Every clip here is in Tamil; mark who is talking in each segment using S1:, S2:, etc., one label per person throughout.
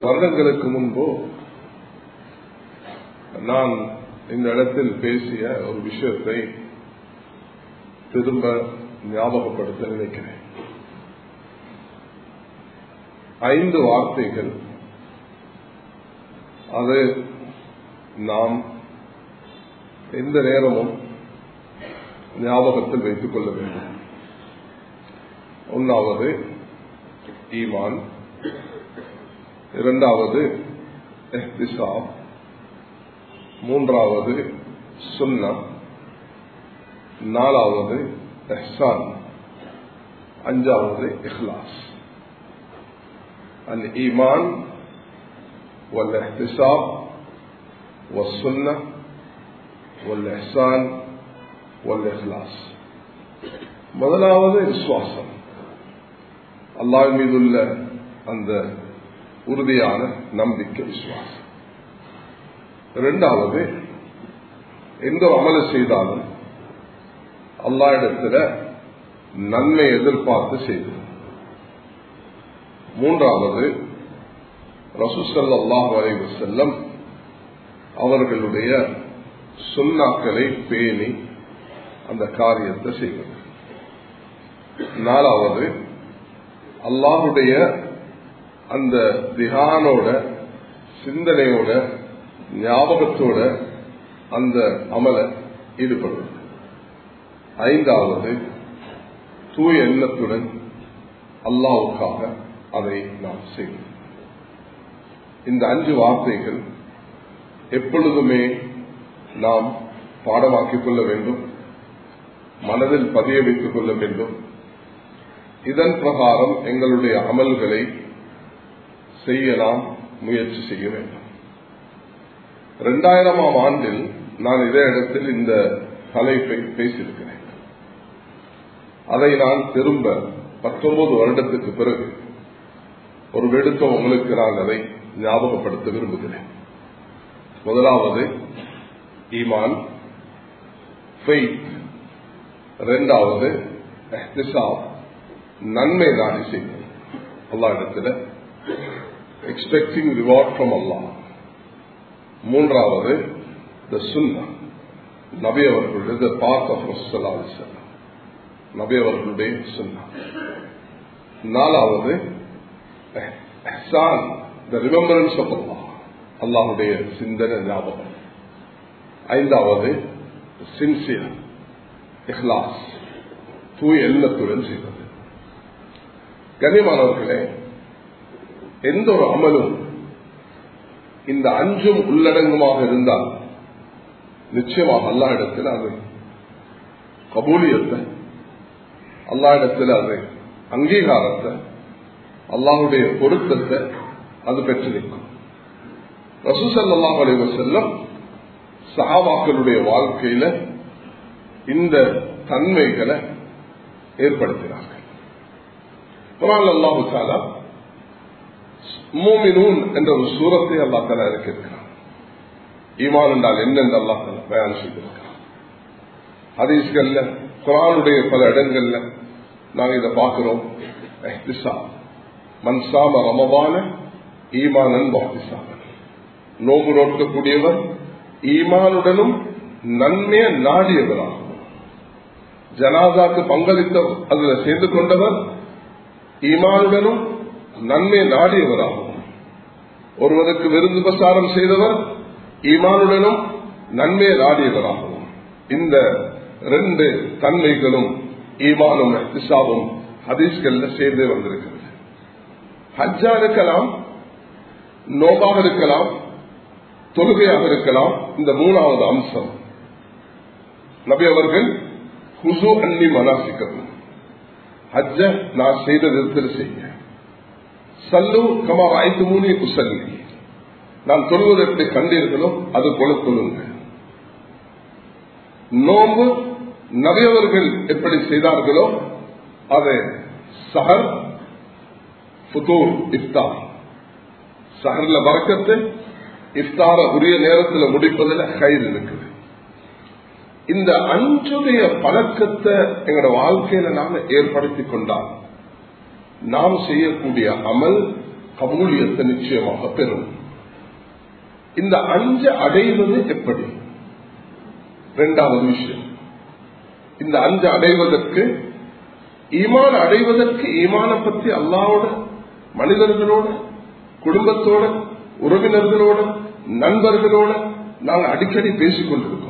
S1: வருடங்களுக்கு முன்பு நான் இந்த இடத்தில் பேசிய ஒரு விஷயத்தை திரும்ப ஞாபகப்படுத்த நினைக்கிறேன் ஐந்து வார்த்தைகள் அது நாம் எந்த நேரமும் ஞாபகத்தில் வைத்துக் கொள்ள வேண்டும் ஒன்றாவது ஈமான் இரண்டாவது எஹ்திசாம் மூன்றாவது சுன்னா நாலாவது எஹ்சான் அஞ்சாவது இஹ்லாஸ் الإيمان والاحتساب والسنة والإحسان والإخلاص முதலாவது விசுவாசம் அல்லாஹ் மீதுள்ள அந்த உறுதியான நம்பிக்கை விசுவாசம் இரண்டாவது எந்த அமல செய்தாலும் அல்லா இடத்துல நன்மை எதிர்பார்த்து செய்தது மூன்றாவது ரசூசல்லாஹ் வரைவு செல்லம் அவர்களுடைய சுண்ணாக்களை பேணி அந்த காரியத்தை செய்வது நாலாவது அல்லாஹுடைய அந்த திகானோட சிந்தனையோட ஞாபகத்தோட அந்த அமல ஈடுபடுவது ஐந்தாவது தூய எண்ணத்துடன் அல்லாவுக்காக அதை நாம் செய்வோம் இந்த அஞ்சு வார்த்தைகள் எப்பொழுதுமே நாம் பாடமாக்கிக் கொள்ள வேண்டும் மனதில் பதிய வைத்துக் கொள்ள வேண்டும் இதன் பிரகாரம் எங்களுடைய அமல்களை செய்ய நாம் முயற்சி செய்ய வேண்டும் இரண்டாயிரமாம் ஆண்டில் நான் இதே இடத்தில் இந்த தலைப்பை பேசியிருக்கிறேன் அதை நான் திரும்ப பத்தொன்பது வருடத்துக்கு பிறகு ஒரு வெடுக்கம் உங்களுக்கு நான் அதை ஞாபகப்படுத்த விரும்புகிறேன் முதலாவது ஈமான் இரண்டாவது நன்மை நாடி செய்வது அல்லா இடத்துல எக்ஸ்பெக்டிங் ரிவார்ட் ஃப்ரம் அல்லா மூன்றாவது த சுன்னா நபி அவர்களுடைய பார்ட் ஆஃப் ரசல்லா நபி அவர்களுடைய சுன்னா நாலாவது த ரிமெம்பரன்ஸ் ஆஃப் அல்லா அல்லாஹுடைய சிந்தனை ஞாபகம் ஐந்தாவது சின்சியர் இஹ்லாஸ் தூய் எண்ணத்துடன் செய்வது கனிமானவர்களே எந்த ஒரு அமலும் இந்த அஞ்சும் உள்ளடங்குமாக இருந்தால் நிச்சயமாக அல்லா இடத்தில் அது கபூலியத்தை அல்லா இடத்தில் அது அங்கீகாரத்தை அல்லாஹுடைய பொருத்தத்தை அது பெற்று நிற்கும் ரசூசல்லாஹ் அலைவ செல்லம் சஹாபாக்களுடைய வாழ்க்கையில இந்த தன்மைகளை ஏற்படுத்தினார்கள் குரான் அல்லாஹு தாலா மூமினூன் என்ற ஒரு சூரத்தை அல்லா தலா இருக்கிறார் ஈமான் என்றால் என்னென்று அல்லா தலா பயன் செய்திருக்கிறார் ஹதீஸ்கள்ல குரானுடைய பல இடங்கள்ல நாங்க இதை பார்க்கிறோம் மன்சாம ரமபான ஈமானன் பாகிசாமன் நோம்பு நோக்கக்கூடியவர் ஈமானுடனும் நன்மைய நாடியவராகும் ஜனாதாக்கு பங்களித்த அதில் சேர்ந்து கொண்டவர் ஈமானுடனும் நன்மை நாடியவராகும் ஒருவருக்கு விருந்து பிரசாரம் செய்தவர் ஈமானுடனும் நன்மையை நாடியவராகும் இந்த ரெண்டு தன்மைகளும் ஈமானும் இசாவும் ஹதீஸ்கள்ல சேர்ந்தே வந்திருக்கிறது ஹஜ்ஜா இருக்கலாம் நோபாக இருக்கலாம் தொழுகையாக இருக்கலாம் இந்த மூணாவது அம்சம் நபி அவர்கள் குசு அன்னி மனாசிக்கவும் ஹஜ்ஜ நான் செய்த விதத்தில் செய்ய சல்லு கமா ஐந்து மூணி குசல்லி நான் தொழுவது எப்படி கண்டீர்களோ அது போல தொழுங்க நோம்பு நபியவர்கள் எப்படி செய்தார்களோ அதை சஹர் புதூர் இஃப்தார் சஹர்ல வரக்கத்து இஃப்தார உரிய நேரத்தில் முடிப்பதில் கயிறு இருக்குது இந்த அஞ்சுடைய பழக்கத்தை எங்களோட வாழ்க்கையில நாம ஏற்படுத்தி கொண்டால் நாம் செய்யக்கூடிய அமல் கபூலியத்தை நிச்சயமாக பெறும் இந்த அஞ்சு அடைவது எப்படி இரண்டாவது விஷயம் இந்த அஞ்சு அடைவதற்கு ஈமான் அடைவதற்கு ஈமான பற்றி அல்லாவோட மனிதர்களோட குடும்பத்தோட உறவினர்களோட நண்பர்களோட நாங்கள் அடிக்கடி பேசிக் கொண்டிருக்கிறோம்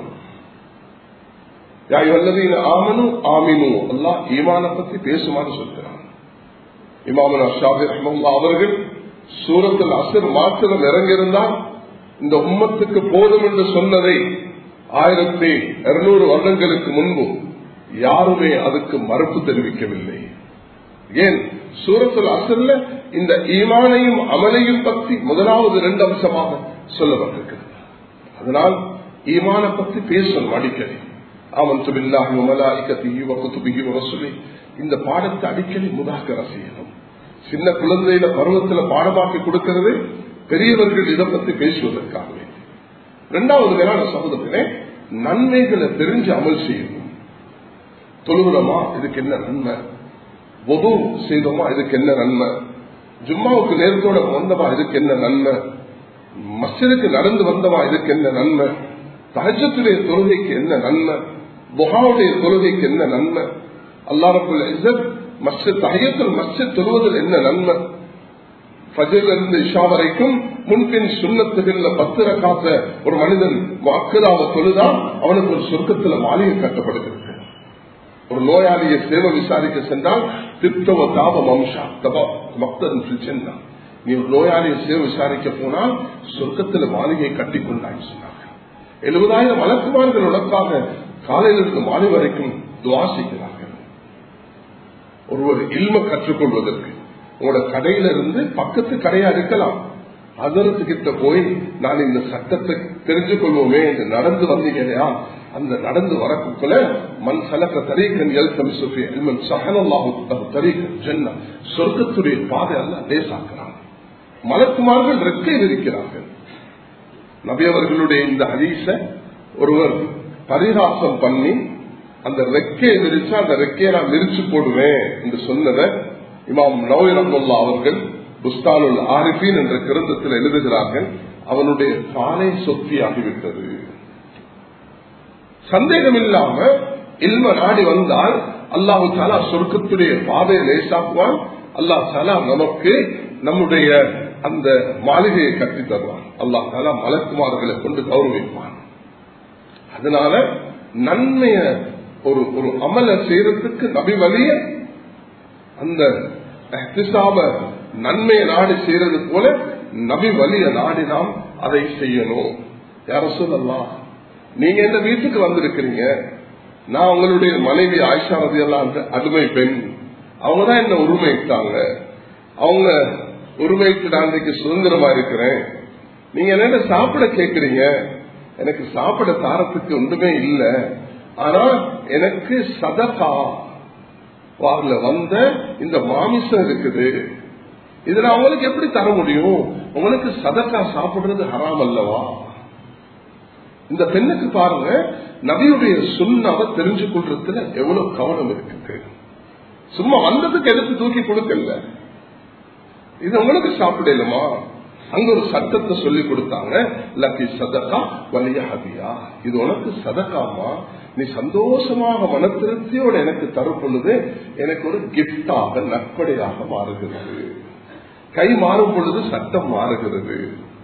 S1: ஆமனு ஆமினு அல்லா ஈமான பத்தி பேசுமாறு சொல்கிறான் இமாமன் ஷாபி ரஹ்மல்லா அவர்கள் சூரத்தில் அசர் மாத்திரம் இறங்கியிருந்தால் இந்த உம்மத்துக்கு போதும் என்று சொன்னதை ஆயிரத்தி இருநூறு வருடங்களுக்கு முன்பு யாருமே அதுக்கு மறுப்பு தெரிவிக்கவில்லை ஏன் சூரத்தில் அசல்ல இந்த ஈமானையும் அமலையும் பற்றி முதலாவது இரண்டு அம்சமாக சொல்லப்பட்டிருக்கிறது அதனால் ஈமான பற்றி பேசணும் அடிக்கடி ஆமன் சுபில்லாஹி மலாய்கத்திஹி வகுத்துபிஹி ரசுலி இந்த பாடத்தை அடிக்கடி முதாக்கர செய்யணும் சின்ன குழந்தையில பருவத்துல பாடமாக்கி கொடுக்கிறது பெரியவர்கள் இதை பத்தி பேசுவதற்காகவே இரண்டாவது மேலான சகோதரர்களே நன்மைகளை தெரிஞ்சு அமல் செய்யணும் தொழுகிறோமா இதுக்கு என்ன நன்மை பொது செய்தோமா இதுக்கு என்ன நன்மை ஜும்மாவுக்கு நேரத்தோட வந்தமா இதுக்கு என்ன நன்மை மஸ்ஜிதுக்கு நடந்து வந்தமா இதுக்கு என்ன நன்மை தகஜத்துடைய தொழுகைக்கு என்ன நன்மை புகாவுடைய தொழுகைக்கு என்ன நன்மை அல்லாரப்புள்ள இசத் மஸ்ஜித் தகையத்தில் மஸ்ஜித் தொழுவதில் என்ன நன்மை இருந்து இஷா வரைக்கும் முன்பின் சுண்ணத்துகள்ல பத்திர காத்த ஒரு மனிதன் வாக்குதாவ தொழுதா அவனுக்கு ஒரு சொர்க்கத்துல மாளிகை கட்டப்படுகிறது ஒரு நோயாளியை சேவை விசாரிக்க சென்றால் திப்தவ தாபம் அம்சா தபா மக்தன் சென்றான் நீ ஒரு நோயாளியை சேவை விசாரிக்க போனால் சொர்க்கத்துல மாளிகை கட்டி கொண்டாய் சொன்னாங்க எழுபதாயிரம் வழக்குமார்கள் உனக்காக காலையிலிருந்து மாலை வரைக்கும் துவாசிக்கிறார்கள் ஒருவர் இல்ம கற்றுக்கொள்வதற்கு உங்களோட கடையில இருந்து பக்கத்து கடையா இருக்கலாம் அதற்கு கிட்ட போய் நான் இந்த சட்டத்தை தெரிஞ்சு கொள்வோமே என்று நடந்து வந்தீங்க அந்த நடந்து வரக்குள்ள மண் சலக்க தரீக்கன் எழுத்தம் சுஃபி எல்மன் சகனல்லாஹு தரீக்கன் ஜென்ன சொர்க்கத்துடைய பாதை எல்லாம் லேசாக்குறாங்க மலக்குமார்கள் ரெக்கை விரிக்கிறார்கள் நபியவர்களுடைய இந்த ஹதீச ஒருவர் பரிகாசம் பண்ணி அந்த ரெக்கையை விரிச்சா அந்த ரெக்கையை நான் விரிச்சு போடுவேன் என்று சொன்னதை இமாம் நோய் ரஹமுல்லா அவர்கள் புஸ்தானுல் ஆரிஃபீன் என்ற கிரந்தத்தில் எழுதுகிறார்கள் அவனுடைய காலை சொத்தி ஆகிவிட்டது சந்தேகம் இல்லாம இல்ம நாடி வந்தால் அல்லாஹு சாலா சொர்க்கத்துடைய பாதையை லேசாக்குவான் அல்லாஹ் சாலா நமக்கு நம்முடைய அந்த மாளிகையை கட்டி தருவான் அல்லாஹ் தாலா மலக்குமார்களை கொண்டு கௌரவிப்பான் அதனால நன்மைய ஒரு ஒரு அமல செய்யறதுக்கு நபி வழிய அந்த நன்மையை நாடி செய்யறது போல நபி வழிய நாடி நாம் அதை செய்யணும் யார சொல்லலாம் நீங்க எந்த வீட்டுக்கு வந்திருக்கிறீங்க நான் உங்களுடைய மனைவி ஆயிஷா ரதியெல்லாம் அடிமை பெண் அவங்கதான் என்ன உரிமைட்டாங்க அவங்க உரிமைக்கு நான் இன்றைக்கு சுதந்திரமா இருக்கிறேன் நீங்க என்ன சாப்பிட கேக்குறீங்க எனக்கு சாப்பிட தாரத்துக்கு ஒன்றுமே இல்லை ஆனா எனக்கு சதகா வாரில் வந்த இந்த மாமிசம் இருக்குது இதுல அவங்களுக்கு எப்படி தர முடியும் உங்களுக்கு சதக்கா சாப்பிடுறது ஹராம் அல்லவா இந்த பெண்ணுக்கு பாருங்க நபியுடைய சுண்ணாவை தெரிஞ்சு கொள்றதுல எவ்வளவு கவனம் இருக்குது சும்மா வந்ததுக்கு எடுத்து தூக்கி கொடுக்கல இது உங்களுக்கு சாப்பிடலுமா அங்க ஒரு சட்டத்தை சொல்லி கொடுத்தாங்க லக்கி சதக்கா வலிய ஹபியா இது உனக்கு சதக்காமா நீ சந்தோஷமாக மன திருப்தியோட எனக்கு தரும் பொழுது எனக்கு ஒரு கிப்டாக நற்படையாக மாறுகிறது கை மாறும் பொழுது சட்டம் மாறுகிறது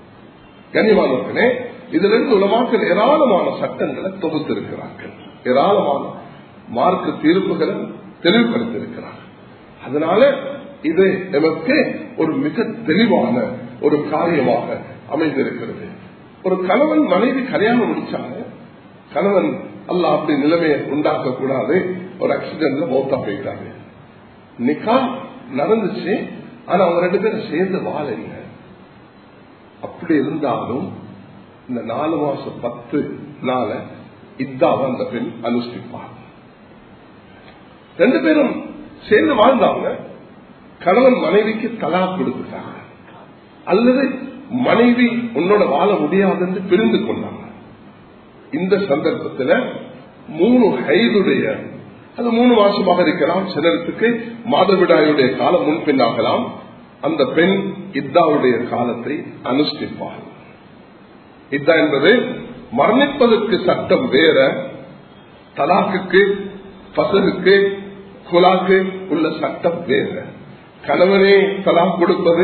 S1: கனிமானே இதுல இருந்து உலமாக்கள் ஏராளமான சட்டங்களை தொகுத்திருக்கிறார்கள் ஏராளமான மார்க்க தீர்ப்புகளை தெளிவுபடுத்தியிருக்கிறார்கள் அதனால இது நமக்கு ஒரு மிக தெளிவான ஒரு காரியமாக அமைந்திருக்கிறது ஒரு கணவன் மனைவி கல்யாணம் முடிச்சாங்க கணவன் அல்ல அப்படி நிலைமையை உண்டாக்க கூடாது ஒரு ஆக்சிடென்ட்ல மௌத்தா போயிட்டாங்க நிக்கா நடந்துச்சு ஆனா அவங்க ரெண்டு பேரும் சேர்ந்து வாழ இல்லை அப்படி இருந்தாலும் இந்த நாலு மாசம் பத்து நாள இதாவ அந்த பெண் அனுஷ்டிப்பார் ரெண்டு பேரும் சேர்ந்து வாழ்ந்தாங்க கணவன் மனைவிக்கு தலா கொடுத்துட்டாங்க அல்லது மனைவி உன்னோட வாழ முடியாதுன்னு பிரிந்து கொண்டாங்க இந்த சந்தர்ப்பத்தில் மூணு ஹைதுடைய அது மூணு மாசமாக இருக்கலாம் சிலருக்கு மாதவிடாயுடைய காலம் முன்பின்னாகலாம் அந்த பெண் இத்தாவுடைய காலத்தை அனுஷ்டிப்பார் இதா என்பது மரணிப்பதற்கு சட்டம் வேற தலாக்குக்கு பசலுக்கு குலாக்கு உள்ள சட்டம் வேற கணவனே தலாக் கொடுப்பது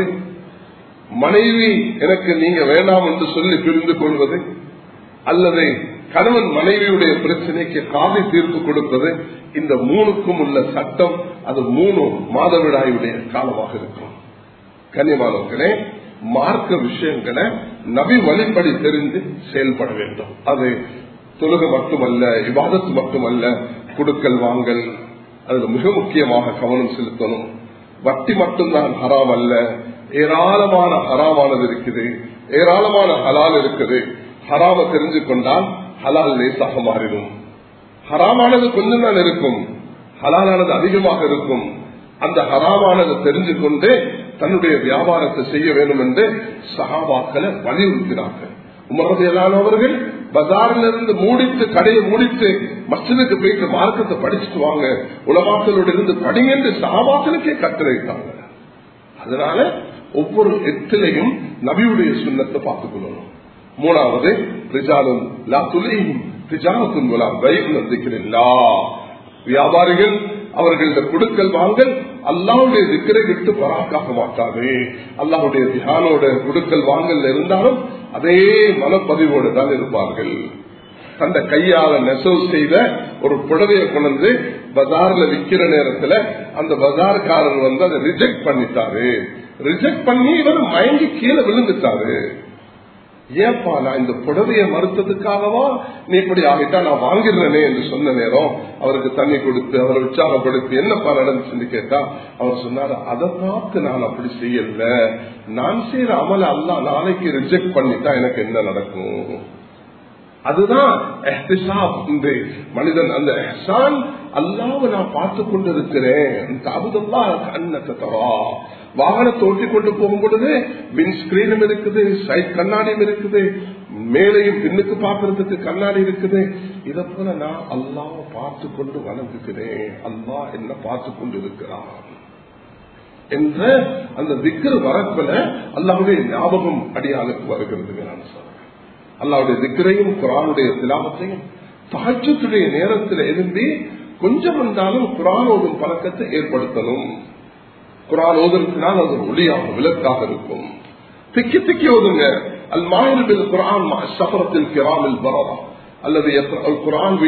S1: மனைவி எனக்கு நீங்க வேண்டாம் என்று சொல்லி புரிந்து கொள்வது அல்லது கணவன் மனைவியுடைய பிரச்சனைக்கு காதை தீர்ப்பு கொடுப்பது இந்த மூணுக்கும் உள்ள சட்டம் அது மூணு மாதவிடாயுடைய காலமாக இருக்கும் கன்னியமானவர்களே மார்க்க விஷயங்களை நபி வழிப்படி தெரிந்து செயல்பட வேண்டும் அது தொழுகை மட்டுமல்ல விவாதத்து மட்டுமல்ல கொடுக்கல் வாங்கல் அதுல மிக முக்கியமாக கவனம் செலுத்தணும் வட்டி மட்டும்தான் ஹராம் அல்ல ஏராளமான ஹராமானது இருக்குது ஏராளமான ஹலால் இருக்குது ஹராம தெரிஞ்சு கொண்டால் ஹலால் லேசாக மாறிடும் ஹராமானது கொஞ்சம் தான் இருக்கும் ஹலாலானது அதிகமாக இருக்கும் அந்த ஹராமானது தெரிஞ்சு கொண்டு தன்னுடைய வியாபாரத்தை செய்ய வேண்டும் என்று சகாபாக்களை வலியுறுத்தினார்கள் உமரதையிலானவர்கள் பஜாரில் இருந்து மூடித்து கடையை மூடித்து மச்சனுக்கு போயிட்டு மார்க்கத்தை படிச்சுட்டு வாங்க உலமாக்களோடு இருந்து படிங்க என்று சகாபாக்களுக்கே கட்டளையிட்டாங்க அதனால ஒவ்வொரு எத்திலையும் நபியுடைய சுண்ணத்தை பார்த்துக் கொள்ளணும் மூணாவது ரிஜாலும் லா துலையும் ரிஜாலத்தும் வைக்கிறா வியாபாரிகள் அவர்கள கொடுக்கல் வாங்கல் அல்லாவுடைய திக்கரை விட்டு பராக்காக மாட்டாது அல்லாவுடைய தியானோட கொடுக்கல் வாங்கல் இருந்தாலும் அதே மனப்பதிவோடு தான் இருப்பார்கள் தந்த கையால நெசவு செய்த ஒரு புடவையை கொண்டு பஜார்ல விக்கிற நேரத்துல அந்த பஜார்காரர் வந்து அதை ரிஜெக்ட் பண்ணிட்டாரு ரிஜெக்ட் பண்ணி இவர் மயங்கி கீழே விழுந்துட்டாரு ஏப்பா நான் இந்த புடவைய மறுத்ததுக்காகவா நீ இப்படி ஆகிட்டா நான் வாங்கிடுறேனே என்று சொன்ன நேரம் அவருக்கு தண்ணி கொடுத்து அவரை உற்சாகப்படுத்தி என்னப்பா நடந்துச்சுன்னு கேட்டா அவர் சொன்னாரு அதை பார்த்து நான் அப்படி செய்யல நான் செய்யற அமல அல்ல நாளைக்கு ரிஜெக்ட் பண்ணிட்டா எனக்கு என்ன நடக்கும் அதுதான் மனிதன் அந்த எஹ்சான் அல்லாவை நான் பார்த்து கொண்டிருக்கிறேன் அன்னத்தவா வாகனத்தை ஓட்டி கொண்டு போகும் பொழுது மின் ஸ்கிரீனும் இருக்குது சைட் கண்ணாடியும் இருக்குது மேலையும் பின்னுக்கு பார்க்கறதுக்கு கண்ணாடி இருக்குது இதை போல நான் அல்லாவை பார்த்து கொண்டு வணங்குகிறேன் அல்லா என்ன பார்த்து கொண்டு இருக்கிறான் என்ற அந்த திக்கர் வரப்பில அல்லாவுடைய ஞாபகம் அடியாளுக்கு வருகிறது நான் சொல்றேன் அல்லாவுடைய திக்கரையும் குரானுடைய திலாபத்தையும் தாஜத்துடைய நேரத்தில் எழுந்தி கொஞ்சம் வந்தாலும் குரான் ஓதும் பழக்கத்தை ஏற்படுத்தணும் குரான் ஓதுறதுனால் அது ஒளியாக விளக்காக இருக்கும் திக்கி திக்கி ஓதுங்க அல் மாயில் குரான் சஃபரத்தில் கிராமில் வரலாம் அல்லது குரான்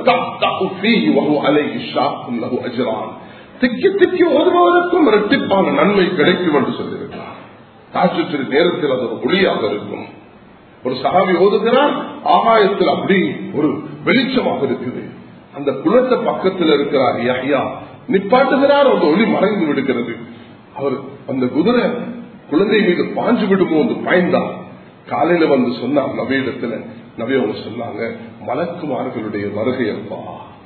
S1: அஜரான் திக்கி திக்கி ஓதுவதற்கும் இரட்டிப்பான நன்மை கிடைக்கும் என்று சொல்லியிருக்கிறார் தாஜத்து நேரத்தில் அது ஒரு ஒளியாக இருக்கும் ஒரு சகாவி ஓதுகிறார் ஆகாயத்தில் அப்படி ஒரு வெளிச்சமாக இருக்குது அந்த குளத்தை பக்கத்தில் இருக்கிறார் யஹ்யா நிப்பாட்டுகிறார் அந்த ஒளி மறைந்து விடுகிறது அவர் அந்த குதிரை குழந்தை மீது பாஞ்சு விடுமோ என்று பயந்தார் காலையில வந்து சொன்னார் நபியிடத்துல நபி அவங்க சொன்னாங்க மலக்குமார்களுடைய வருகை அப்பா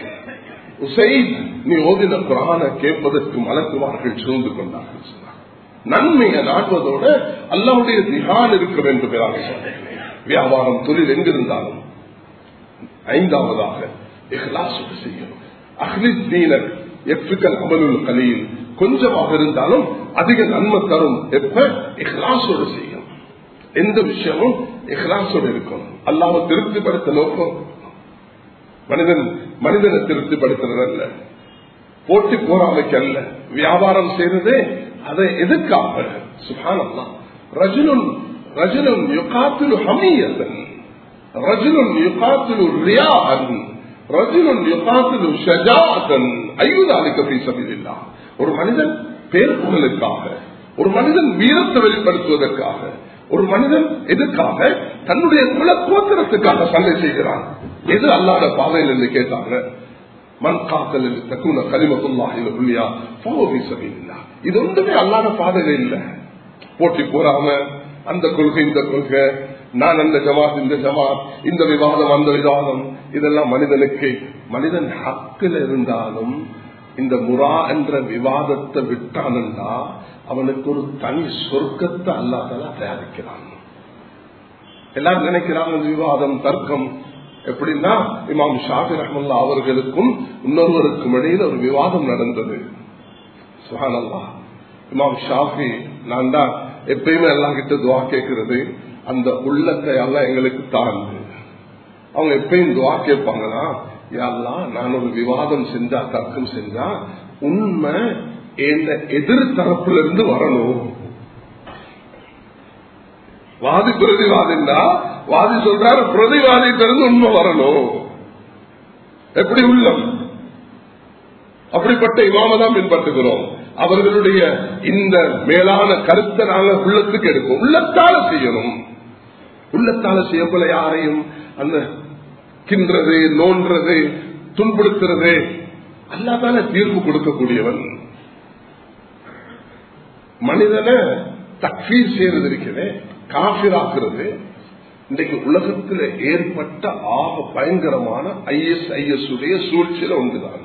S1: உசைத் நீ ஓதின குரான கேட்பதற்கு மலக்குமார்கள் சூழ்ந்து கொண்டார்கள் சொன்னார் நன்மையை நாட்டுவதோட அல்லாவுடைய திகான் இருக்க வேண்டும் என்று சொன்னேன் வியாபாரம் தொழில் எங்கிருந்தாலும் ஐந்தாவதாக இஹ்லாசோடு செய்யணும் அஹ்லித் தீனர் எஃபிக்கல் அமலுல் கலையில் கொஞ்சமாக இருந்தாலும் அதிக நன்மை தரும் எப்ப இஹ்லாசோடு செய்யும் எந்த விஷயமும் இஹ்லாசோடு இருக்கணும் அல்லாம திருப்திப்படுத்த நோக்கம் மனிதன் மனிதனை திருப்திப்படுத்துறது அல்ல போட்டி போராமைக்கு அல்ல வியாபாரம் செய்யறதே அதை எதுக்காக சுகானம்மா ரஜுனும் ரஜுனும் யுகாத்திலு ஹமியதன் ரஜுனும் யுகாத்திலு ரியான் ரஜுனும் யுகாத்திலு ஷஜாதன் ஐயுதாலிக்க பேசவில்லை ஒரு மனிதன் பேர் புகழுக்காக ஒரு மனிதன் வீரத்தை வெளிப்படுத்துவதற்காக ஒரு மனிதன் எதுக்காக தன்னுடைய குலக்கோத்திரத்துக்காக சண்டை செய்கிறான் எது அல்லாத பாதையில் என்று கேட்டாங்க மண் காத்தல் தக்குன கலிமத்துல்லா இது ஒன்றுமே அல்லாத பாதையில இல்ல போட்டி போறாம அந்த கொள்கை இந்த கொள்கை நான் அந்த ஜமாத் இந்த ஜமாத் இந்த விவாதம் அந்த விவாதம் இதெல்லாம் மனிதனுக்கு மனிதன் ஹக்கில் இருந்தாலும் இந்த முரா என்ற விவாதத்தை விட்டானண்டா அவனுக்கு ஒரு தனி சொர்க்கத்தை அல்லாதலா தயாரிக்கிறான் எல்லாரும் நினைக்கிறாங்க விவாதம் தர்க்கம் எப்படின்னா இமாம் ஷாபி ரஹமுல்லா அவர்களுக்கும் இன்னொருவருக்கும் இடையில் ஒரு விவாதம் நடந்தது சுகானல்லா இமாம் ஷாஃபி நான் தான் எப்பயுமே எல்லாம் கிட்ட துவா கேட்கறது அந்த உள்ளத்தை எல்லாம் எங்களுக்கு தாழ்ந்து அவங்க எப்பயும் துவா கேட்பாங்கன்னா யாரெல்லாம் நான் ஒரு விவாதம் செஞ்சா தர்க்கம் செஞ்சா உண்மை எந்த எதிர் தரப்புல இருந்து வரணும் வாதி பிரதிவாதின்னா வாதி சொல்றாரு பிரதிவாதிட்டிருந்து உண்மை வரணும் எப்படி உள்ளம் அப்படிப்பட்ட இமாம தான் பின்பற்றுகிறோம் அவர்களுடைய இந்த மேலான கருத்தை நாங்க உள்ளத்துக்கு எடுப்போம் உள்ளத்தால செய்யணும் உள்ளத்தால செய்யப்போல யாரையும் அந்த கின்றது நோன்றது துன்புறுத்துறது அல்லாதான தீர்ப்பு கொடுக்கக்கூடியவன் மனிதனை தக்வீர் செய்யறது இருக்கிறது காபிராக்குறது இன்றைக்கு உலகத்தில் ஏற்பட்ட ஆக பயங்கரமான ஐஎஸ் ஐஎஸ் உடைய சூழ்ச்சியில ஒன்றுதான்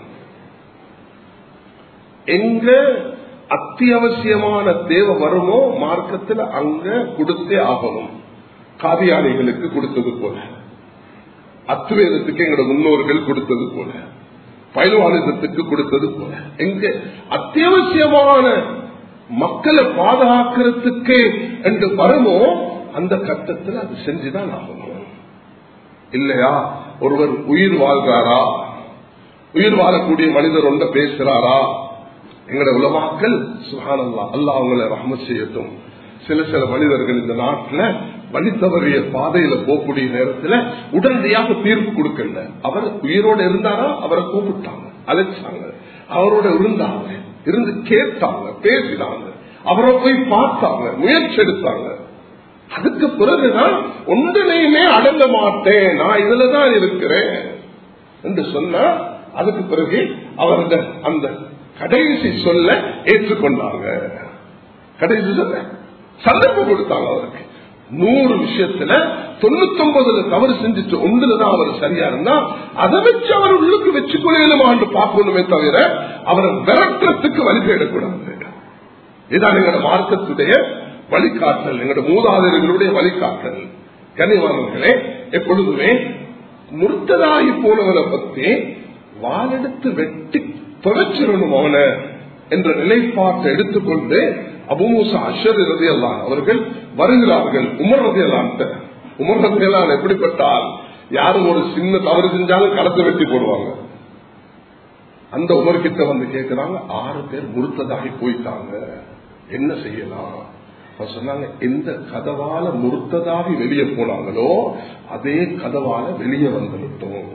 S1: எங்க அத்தியாவசியமான தேவை வருமோ மார்க்கத்தில் அங்க கொடுத்தே ஆகணும் காதியானிகளுக்கு கொடுத்தது போல அத்துவேதத்துக்கு எங்களோட முன்னோர்கள் கொடுத்தது போல பயில்வானிதத்துக்கு கொடுத்தது போல எங்க அத்தியாவசியமான மக்களை பாதுகாக்கிறதுக்கு என்று வருமோ அந்த கட்டத்தில் அது செஞ்சுதான் ஆகணும் இல்லையா ஒருவர் உயிர் வாழ்றாரா உயிர் வாழக்கூடிய மனிதர் ஒன்ற பேசுறாரா எங்கட உலமாக்கள் சுகானல்லா அல்லா அவங்களை ரஹமத் செய்யட்டும் சில சில மனிதர்கள் இந்த நாட்டில் வழி தவறிய பாதையில போகக்கூடிய நேரத்தில் உடனடியாக தீர்ப்பு கொடுக்கல அவர் உயிரோடு இருந்தாரா அவரை கூப்பிட்டாங்க அழைச்சாங்க அவரோட இருந்தாங்க இருந்து கேட்டாங்க பேசினாங்க அவரை போய் பார்த்தாங்க முயற்சி எடுத்தாங்க அதுக்கு பிறகுதான் ஒன்றினையுமே அடங்க மாட்டேன் நான் இதுலதான் இருக்கிறேன் என்று சொன்னா அதுக்கு பிறகு அவரது அந்த கடைசி சொல்ல ஏற்றுக்கொண்டாங்க கடைசி சொல்ல சந்தர்ப்பம் கொடுத்தாங்க அவருக்கு நூறு விஷயத்துல தொண்ணூத்தி ஒன்பதுல தவறு செஞ்சுட்டு ஒன்றுலதான் அவர் சரியா இருந்தா அதை வச்சு அவர் உள்ளுக்கு வச்சு கொள்ளலுமான்னு பார்க்கணுமே தவிர அவரை விரட்டுறதுக்கு வழி தேடக்கூடாது இதான் எங்களோட மார்க்கத்துடைய வழிகாட்டல் எங்களோட மூதாதையர்களுடைய வழிகாட்டல் கனிவானவர்களே எப்பொழுதுமே முர்த்ததாகி போனவனை பத்தி வாழெடுத்து வெட்டி தொலைச்சிடணும் அவனை என்ற நிலைப்பாட்டை எடுத்துக்கொண்டு அபுமூசா அஷர் ரதியல்லான் அவர்கள் வருகிறார்கள் உமர் ரதியல்லான் உமர் ரதியல்லான் எப்படிப்பட்டால் யாரும் ஒரு சின்ன தவறு செஞ்சாலும் களத்தை வெட்டி போடுவாங்க அந்த உமர் கிட்ட வந்து கேட்கிறாங்க ஆறு பேர் முறுத்ததாகி போயிட்டாங்க என்ன செய்யலாம் சொன்னாங்க எந்த கதவால முறுத்ததாகி வெளியே போனாங்களோ அதே கதவால வெளியே வந்துவிட்டோம்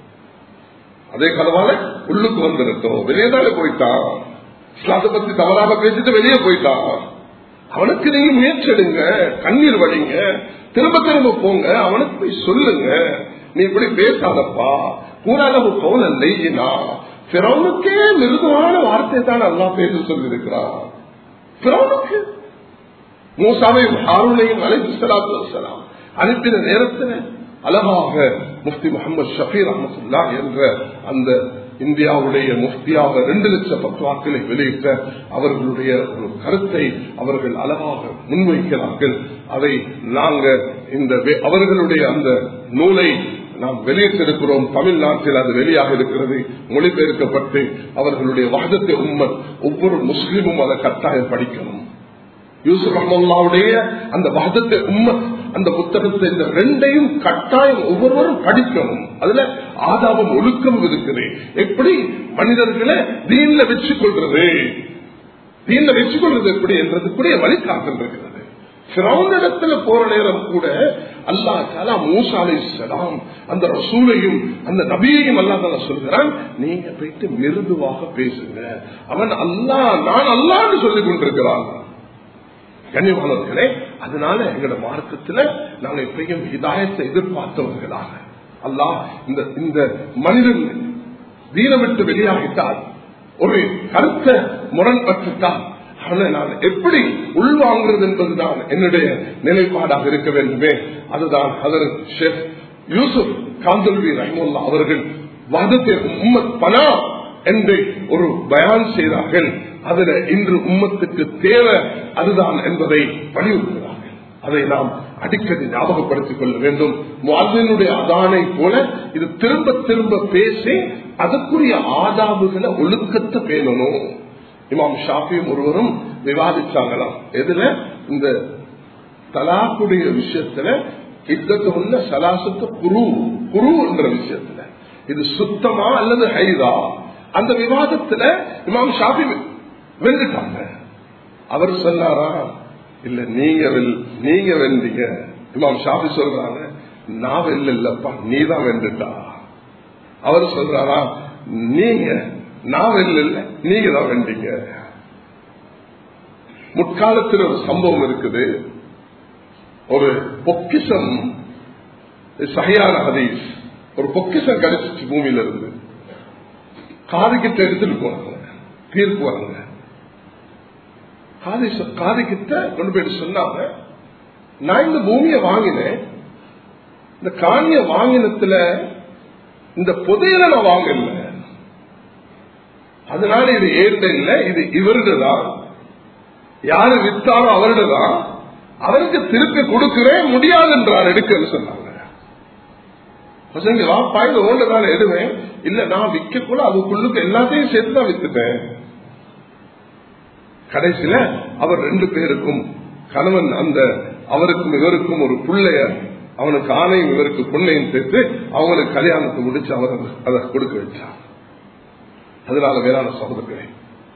S1: அதே கதவால உள்ளுக்கு வந்துருட்டோம் வெளியே தானே போயிட்டான் இஸ்லாத்தை பத்தி தவறாக பேசிட்டு வெளியே போயிட்டான் அவனுக்கு நீங்க முயற்சி எடுங்க கண்ணீர் வடிங்க திரும்ப திரும்ப போங்க அவனுக்கு போய் சொல்லுங்க நீ இப்படி பேசாதப்பா கூறாளவு கவுன நெய்யினா பிறவனுக்கே மிருதுவான வார்த்தை தான் நல்லா பேச சொல்லி இருக்கிறான் பிறவனுக்கு மூசாவையும் ஹாரூனையும் அழைத்து சலாத்து அனுப்பின நேரத்தில் அழகாக முஃப்தி முகமது ஷபீர் அஹமதுல்லா என்ற அந்த இந்தியாவுடைய முஃப்தியாக ரெண்டு லட்சம் பத்வாக்களை வெளியிட்ட அவர்களுடைய ஒரு கருத்தை அவர்கள் அழகாக முன்வைக்கிறார்கள் அதை நாங்க இந்த அவர்களுடைய அந்த நூலை நாம் வெளியிட்டிருக்கிறோம் தமிழ்நாட்டில் அது வெளியாக இருக்கிறது மொழிபெயர்க்கப்பட்டு அவர்களுடைய வாதத்தை உண்மை ஒவ்வொரு முஸ்லீமும் அதை கட்டாயம் படிக்கணும் யூசுப் ரஹ்மல்லாவுடைய அந்த வாதத்தை உண்மை அந்த புத்தகத்தை இந்த ரெண்டையும் கட்டாயம் ஒவ்வொருவரும் படிக்கணும் அதுல ஆதாபம் ஒழுக்கம் இருக்குது எப்படி மனிதர்களை தீன்ல வச்சு கொள்றது தீன்ல வச்சு கொள்றது எப்படி என்றதுக்குரிய வழிகாட்டல் இருக்கிறது இடத்துல போற நேரம் கூட அல்லா தாலா மூசா அலை சலாம் அந்த ரசூலையும் அந்த நபியையும் அல்லா தாலா சொல்கிறான் நீங்க போயிட்டு மிருதுவாக பேசுங்க அவன் அல்லா நான் அல்லான்னு சொல்லிக் கொண்டிருக்கிறான் கண்ணியமானவர்களே அதனால எங்களோட மார்க்கத்துல நாங்க எப்பயும் இதாயத்தை எதிர்பார்த்தவர்களாக அல்லாஹ் இந்த இந்த மனிதன் வீர விட்டு வெளியாகிட்டால் ஒரு கருத்தை முரண்பட்டுட்டால் அவனை நான் எப்படி உள்வாங்குறது என்பதுதான் என்னுடைய நிலைப்பாடாக இருக்க வேண்டுமே அதுதான் அதர் ஷேக் யூசுப் காந்தல்வி ரஹமுல்லா அவர்கள் வாதத்தை உம்மத் பனா என்று ஒரு பயான் செய்தார்கள் அதுல இன்று உம்மத்துக்கு தேவை அதுதான் என்பதை வலியுறுத்துகிறார்கள் அதை நாம் அடிக்கடி ஞாபகப்படுத்திக் கொள்ள வேண்டும் வாழ்வினுடைய அதானை போல இது திரும்ப திரும்ப பேசி அதுக்குரிய ஆதாபுகளை ஒழுக்கத்தை பேணணும் இமாம் ஷாஃபியும் ஒருவரும் விவாதிச்சாங்களாம் எதுல இந்த தலாக்குடைய விஷயத்துல இத்தத்து உள்ள சலாசத்து குரு குரு என்ற விஷயத்துல இது சுத்தமா அல்லது ஹைதா அந்த விவாதத்துல இமாம் ஷாபி வென்றுட்டாங்க அவர் சொன்னாரா இல்ல நீங்க வெல்- நீங்க வென்றீங்க இமாம் ஷாபி சொல்றாங்க நான் வெல்ல இல்லப்பா நீ தான் வென்றுட்டா அவர் சொல்றாரா நீங்க நான் வெல்ல இல்ல நீங்க தான் வென்றீங்க முற்காலத்தில் ஒரு சம்பவம் இருக்குது ஒரு பொக்கிஷம் சகையான ஹதீஸ் ஒரு பொக்கிஷம் கிடைச்சிச்சு பூமியில இருந்து காது கிட்ட எடுத்துட்டு போனாங்க தீர்ப்பு வராங்க காது சொ- காது கிட்ட கொண்டு போயிட்டு சொன்னாங்க நான் இந்த பூமியை வாங்கினேன் இந்த காணிய வாங்கினத்துல இந்த புதையலை நான் வாங்கல அதனால இது ஏற்ற இல்ல இது இவருடுதான் யாரு வித்தாரோ அவருடுதான் அவருக்கு திருப்பி கொடுக்கிறேன் முடியாது என்றார் எடுக்கன்னு சொன்னாங்க பசங்க வாப்பா இது ஓண்டு நான் எடுவேன் இல்ல நான் விற்க கூட அதுக்குள்ளுக்கு எல்லாத்தையும் சேர்த்து தான் வித்துட்டேன் கடைசியில அவர் ரெண்டு பேருக்கும் கணவன் அந்த அவருக்கும் இவருக்கும் ஒரு பிள்ளைய அவனுக்கு ஆணையும் இவருக்கு பொண்ணையும் சேர்த்து அவங்களுக்கு கல்யாணத்தை முடிச்சு அவர் அதை- அதை கொடுக்க வச்சார் அதனால வேளாண் சகோதரர்களே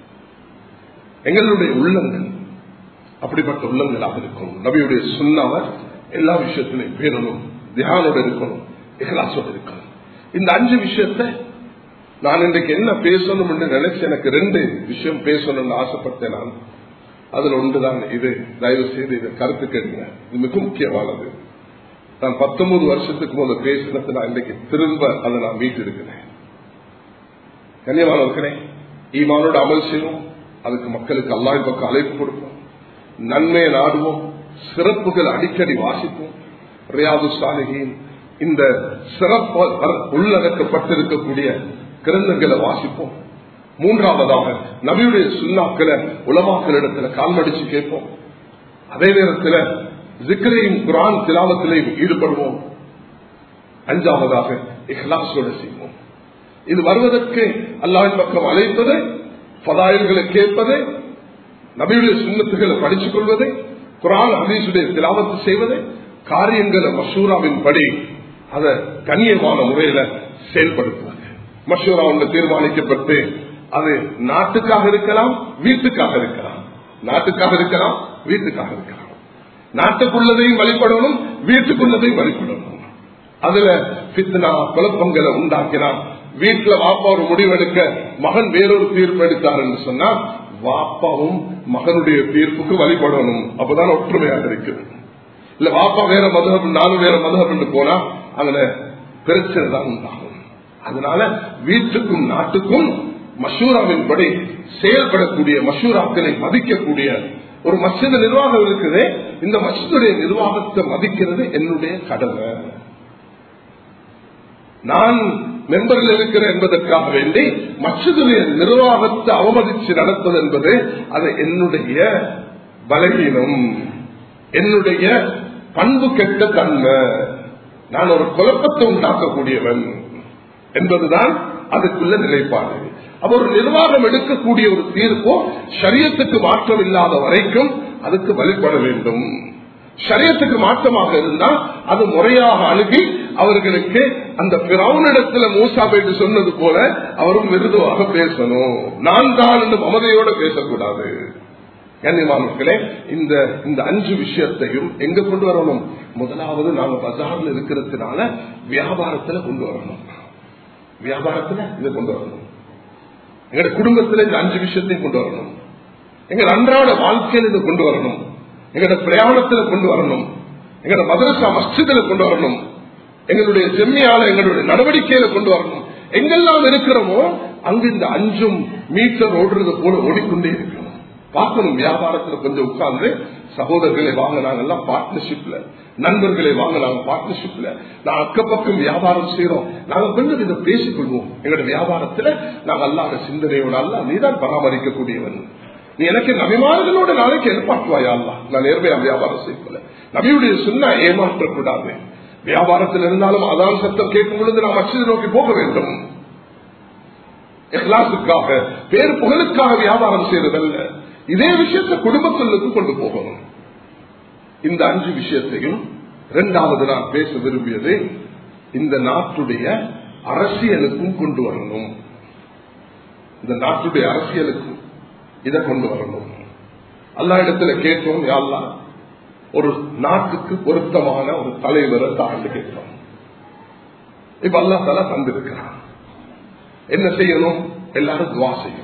S1: எங்களுடைய உள்ளங்கள் அப்படிப்பட்ட உள்ளங்களாக இருக்கும் நபியுடைய சுண்ணாவ எல்லா விஷயத்திலையும் பேரணும் தியானோடு இருக்கணும் இகலாசோடு இருக்கணும் இந்த அஞ்சு விஷயத்தை நான் இன்றைக்கு என்ன பேசணும் என்று நினைச்சு எனக்கு ரெண்டு விஷயம் பேசணும்னு ஆசைப்பட்டேன் நான் அதுல ஒன்றுதான் இது தயவு செய்து இதை கருத்து கேளுங்க இது மிக முக்கியமானது நான் பத்தொன்பது வருஷத்துக்கு முதல்ல பேசினது நான் இன்றைக்கு திரும்ப அதை நான் மீட்டு இருக்கிறேன் கண்ணியமானவர்களே ஈமானோட அமல் செய்வோம் அதுக்கு மக்களுக்கு அல்லாஹ் பக்கம் அழைப்பு கொடுப்போம் நன்மையை நாடுவோம் சிறப்புகள் அடிக்கடி வாசிப்போம் ரியாது சாலிகின் இந்த சிறப்பு உள்ளடக்கப்பட்டிருக்கக்கூடிய கிரந்தங்களை வாசிப்போம் மூன்றாவதாக நபியுடைய சுண்ணாக்களை உலமாக்களிடத்துல கால்மடிச்சு கேட்போம் அதே நேரத்தில் ஜிக்ரையும் குரான் திலாவத்திலையும் ஈடுபடுவோம் அஞ்சாவதாக இஹ்லாஸோடு செய்வோம் இது வருவதற்கு அல்லாஹின் பக்கம் அழைப்பது பதாயல்களை கேட்பது நபியுடைய சுண்ணத்துகளை படித்துக் கொள்வது குரான் ஹதீசுடைய திலாவத்து செய்வது காரியங்களை மசூராவின் படி அதை கண்ணியமான முறையில செயல்படுத்துவது மசூரா ஒன்று தீர்மானிக்கப்பட்டு அது நாட்டுக்காக இருக்கலாம் வீட்டுக்காக இருக்கலாம் நாட்டுக்காக இருக்கலாம் வீட்டுக்காக இருக்கலாம் நாட்டுக்குள்ளதையும் வழிபடணும் வீட்டுக்குள்ளதையும் வழிபடணும் அதுல பித்னா குழப்பங்களை உண்டாக்கினான் வீட்டுல வாப்பா ஒரு முடிவெடுக்க மகன் வேறொரு தீர்ப்பு எடுத்தார் என்று சொன்னா வாப்பாவும் மகனுடைய தீர்ப்புக்கு வழிபடணும் அப்பதான் ஒற்றுமையாக இருக்குது இல்ல வாப்பா வேற மதுகம் நானும் வேற மதுகம் போனா அதுல பிரச்சனை தான் உண்டாகும் அதனால வீட்டுக்கும் நாட்டுக்கும் மஷூராவின் படி செயல்படக்கூடிய மஷூராக்களை மதிக்கக்கூடிய ஒரு மசித நிர்வாகம் இருக்குது இந்த மசிதுடைய நிர்வாகத்தை மதிக்கிறது என்னுடைய கடமை நான் மெம்பரில் இருக்கிறேன் என்பதற்காக வேண்டி மற்றதுடைய நிர்வாகத்தை அவமதித்து நடப்பது என்பது அது என்னுடைய பலகீனம் என்னுடைய பண்பு கெட்ட தன்மை நான் ஒரு குழப்பத்தை உண்டாக்கக்கூடியவன் என்பதுதான் அதுக்குள்ள நிலைப்பாடு அப்ப ஒரு நிர்வாகம் எடுக்கக்கூடிய ஒரு தீர்ப்போ சரியத்துக்கு மாற்றம் இல்லாத வரைக்கும் அதுக்கு வழிபட வேண்டும் சரியத்துக்கு மாற்றமாக இருந்தால் அது முறையாக அணுகி அவர்களுக்கு அந்த பிறவனிடத்துல மூசா போயிட்டு சொன்னது போல அவரும் மிருதுவாக பேசணும் நான் தான் என்று மமதையோட பேசக்கூடாது கண்ணியமானே இந்த இந்த அஞ்சு விஷயத்தையும் எங்க கொண்டு வரணும் முதலாவது நாங்க பஜார்ல இருக்கிறதுனால வியாபாரத்துல கொண்டு வரணும் வியாபாரத்துல இதை கொண்டு வரணும் எங்க குடும்பத்துல இந்த அஞ்சு விஷயத்தையும் கொண்டு வரணும் எங்க அன்றாட வாழ்க்கையில் இதை கொண்டு வரணும் எங்களோட பிரயாணத்துல கொண்டு வரணும் எங்களோட மதரசா மஸ்ஜிதில கொண்டு வரணும் எங்களுடைய செம்மையால எங்களுடைய நடவடிக்கையில கொண்டு வரணும் எங்கெல்லாம் இருக்கிறோமோ அங்கு இந்த அஞ்சும் மீட்டர் ஓடுறது போல ஓடிக்கொண்டே இருக்கணும் பார்க்கணும் வியாபாரத்துல கொஞ்சம் உட்கார்ந்து சகோதரர்களை வாங்கினாங்க எல்லாம் பார்ட்னர்ஷிப்ல நண்பர்களை வாங்கினாங்க பார்ட்னர்ஷிப்ல நான் அக்கப்பக்கம் வியாபாரம் செய்யறோம் நாங்க கொஞ்சம் இதை பேசிக்கொள்வோம் எங்களோட வியாபாரத்துல நாங்க அல்லாத சிந்தனையோட அல்ல நீதான் பராமரிக்கக்கூடியவன் நீ எனக்கு நபிமார்களோட நாளைக்கு எதிர்பார்க்குவாயா அல்லா நான் நேர்மையா வியாபாரம் செய்யல நபியுடைய சொன்னா ஏமாற்றக்கூடாது வியாபாரத்தில் இருந்தாலும் அதான் சத்தம் கேட்கும் பொழுது நாம் அச்சதை நோக்கி போக வேண்டும் இஹ்லாசுக்காக பேர் புகழுக்காக வியாபாரம் செய்வதல்ல இதே விஷயத்தை குடும்பத்திற்கு கொண்டு போகணும் இந்த அஞ்சு விஷயத்தையும் இரண்டாவது நான் பேச விரும்பியது இந்த நாட்டுடைய அரசியலுக்கும் கொண்டு வரணும் இந்த நாட்டுடைய அரசியலுக்கும் இதை கொண்டு வரணும் அல்லா இடத்துல கேட்டோம் யாழ்லா ஒரு நாட்டுக்கு பொருத்தமான ஒரு தலைவரை தாழ்ந்து கேட்டோம் இப்ப அல்லா தலா தந்திருக்கிறான் என்ன செய்யணும் எல்லாரும் துவா செய்யணும்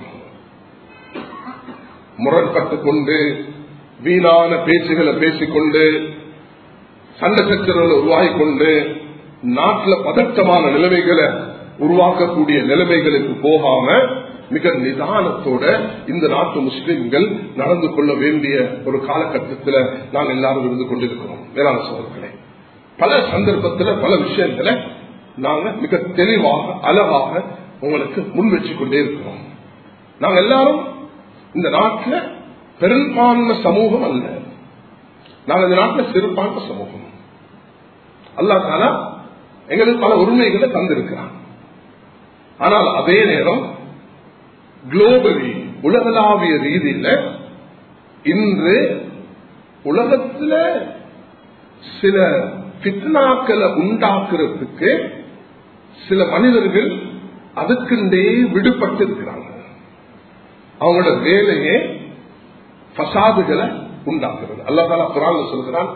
S1: முரண்பட்டு கொண்டு வீணான பேச்சுகளை பேசிக்கொண்டு சண்டை சச்சரவுகளை உருவாகி கொண்டு நாட்டில் பதட்டமான நிலைமைகளை உருவாக்கக்கூடிய நிலைமைகளுக்கு போகாம மிக நிதானத்தோட இந்த நாட்டு முஸ்லிம்கள் நடந்து கொள்ள வேண்டிய ஒரு காலகட்டத்தில் நாங்கள் எல்லாரும் இருந்து கொண்டிருக்கிறோம் வேளாண் சோழர்களே பல சந்தர்ப்பத்தில் பல விஷயங்களை நாங்க மிக தெளிவாக அழகாக உங்களுக்கு முன் வச்சு கொண்டே இருக்கிறோம் நாங்க எல்லாரும் இந்த நாட்டில் பெரும்பான்மை சமூகம் அல்ல நாங்கள் இந்த நாட்டில் சிறுபான்மை சமூகம் அல்லா தாலா எங்களுக்கு பல உரிமைகளை தந்திருக்கிறான் ஆனால் அதே நேரம் குளோபலி உலகளாவிய ரீதியில் இன்று உலகத்தில் சில பித்னாக்களை உண்டாக்குறதுக்கு சில மனிதர்கள் அதுக்குண்டே விடுபட்டு இருக்கிறாங்க அவங்களோட வேலையே பசாதுகளை உண்டாக்குறது அல்லா தாலா குரான் சொல்கிறான்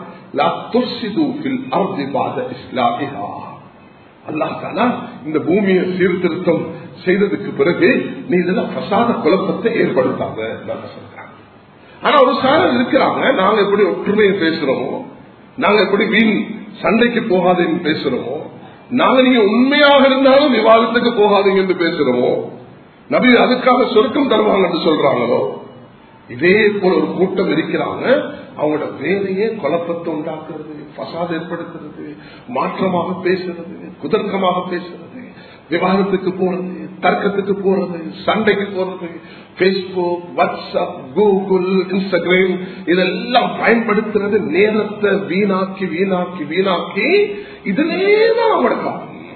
S1: அல்லாஹாலா இந்த பூமியை சீர்திருத்தம் செய்ததுக்கு பிறகு நீ இதுல பிரசாத குழப்பத்தை ஏற்படுத்தாத சொல்றாங்க ஆனா ஒரு சாரல் இருக்கிறாங்க நாங்க எப்படி ஒற்றுமையை பேசுறோமோ நாங்க எப்படி வீண் சண்டைக்கு போகாதேன்னு பேசுறோமோ நாங்க நீங்க உண்மையாக இருந்தாலும் விவாதத்துக்கு போகாதீங்க என்று பேசுறோமோ நபி அதுக்காக சொருக்கம் தருவாங்க என்று சொல்றாங்களோ இதே போல ஒரு கூட்டம் இருக்கிறாங்க அவங்களோட வேலையே குழப்பத்தை உண்டாக்குறது பசாத ஏற்படுத்துறது மாற்றமாக பேசுறது குதர்க்கமாக பேசுறது விவாதத்துக்கு போறது தர்க்கத்துக்கு போறது சண்டைக்கு போறது பேஸ்புக் வாட்ஸ்அப் கூகுள் இன்ஸ்டாகிராம் இதெல்லாம் பயன்படுத்துறது நேரத்தை வீணாக்கி வீணாக்கி வீணாக்கி இதுலேதான் அவங்களோட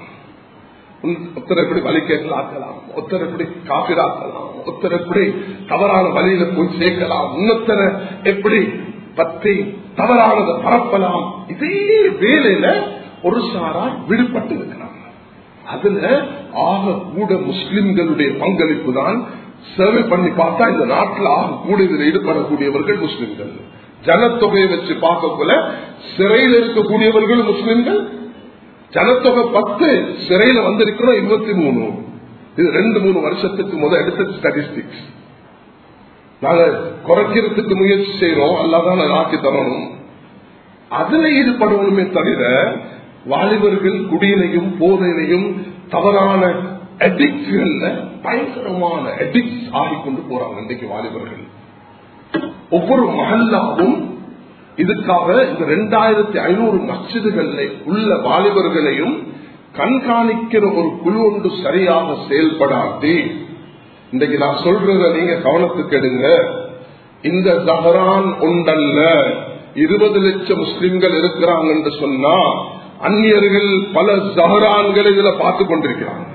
S1: ஒருத்தர் எப்படி வழி கேட்கலாக்கலாம் ஒருத்தர் எப்படி காப்பிராக்கலாம் ஒருத்தர் எப்படி தவறான வழியில போய் சேர்க்கலாம் இன்னொருத்தரை எப்படி பத்தி தவறானதை பரப்பலாம் இதே வேலையில ஒரு சாரா விடுபட்டு இருக்கிறாங்க அதுல ஆக கூட முஸ்லிம்களுடைய பங்களிப்பு தான் சர்வே பண்ணி பார்த்தா இந்த நாட்டில் ஆக கூட இதில் ஈடுபடக்கூடியவர்கள் முஸ்லிம்கள் ஜனத்தொகையை வச்சு பார்க்க போல சிறையில் இருக்கக்கூடியவர்கள் முஸ்லிம்கள் ஜனத்தொகை பத்து சிறையில வந்திருக்கிறோம் இருபத்தி மூணு இது ரெண்டு மூணு வருஷத்துக்கு முதல் எடுத்த ஸ்டாட்டிஸ்டிக்ஸ் நாங்க குறைக்கிறதுக்கு முயற்சி செய்யறோம் அல்லாதான் ஆக்கி தரணும் அதுல ஈடுபடணுமே தவிர வாலிபர்கள் குடியினையும் போதையினையும் தவறான அடிக்ட்கள்ல பயங்கரமான அடிக்ட் ஆகி கொண்டு போறாங்க இன்றைக்கு வாலிபர்கள் ஒவ்வொரு மகல்லாவும் இதுக்காக இந்த ரெண்டாயிரத்தி ஐநூறு மசிதுகளில் உள்ள வாலிபர்களையும் கண்காணிக்கிற ஒரு குழு ஒன்று சரியாக செயல்படாது இன்றைக்கு நான் சொல்றத நீங்க கவனத்துக்கு எடுங்க இந்த ஜஹரான் ஒன்றல்ல இருபது லட்சம் முஸ்லிம்கள் இருக்கிறாங்க என்று சொன்னா அந்நியர்கள் பல ஜஹரான்கள் இதுல பார்த்து கொண்டிருக்கிறாங்க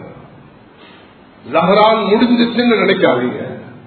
S1: ஜஹரான் முடிஞ்சிச்சுன்னு நினைக்காதீங்க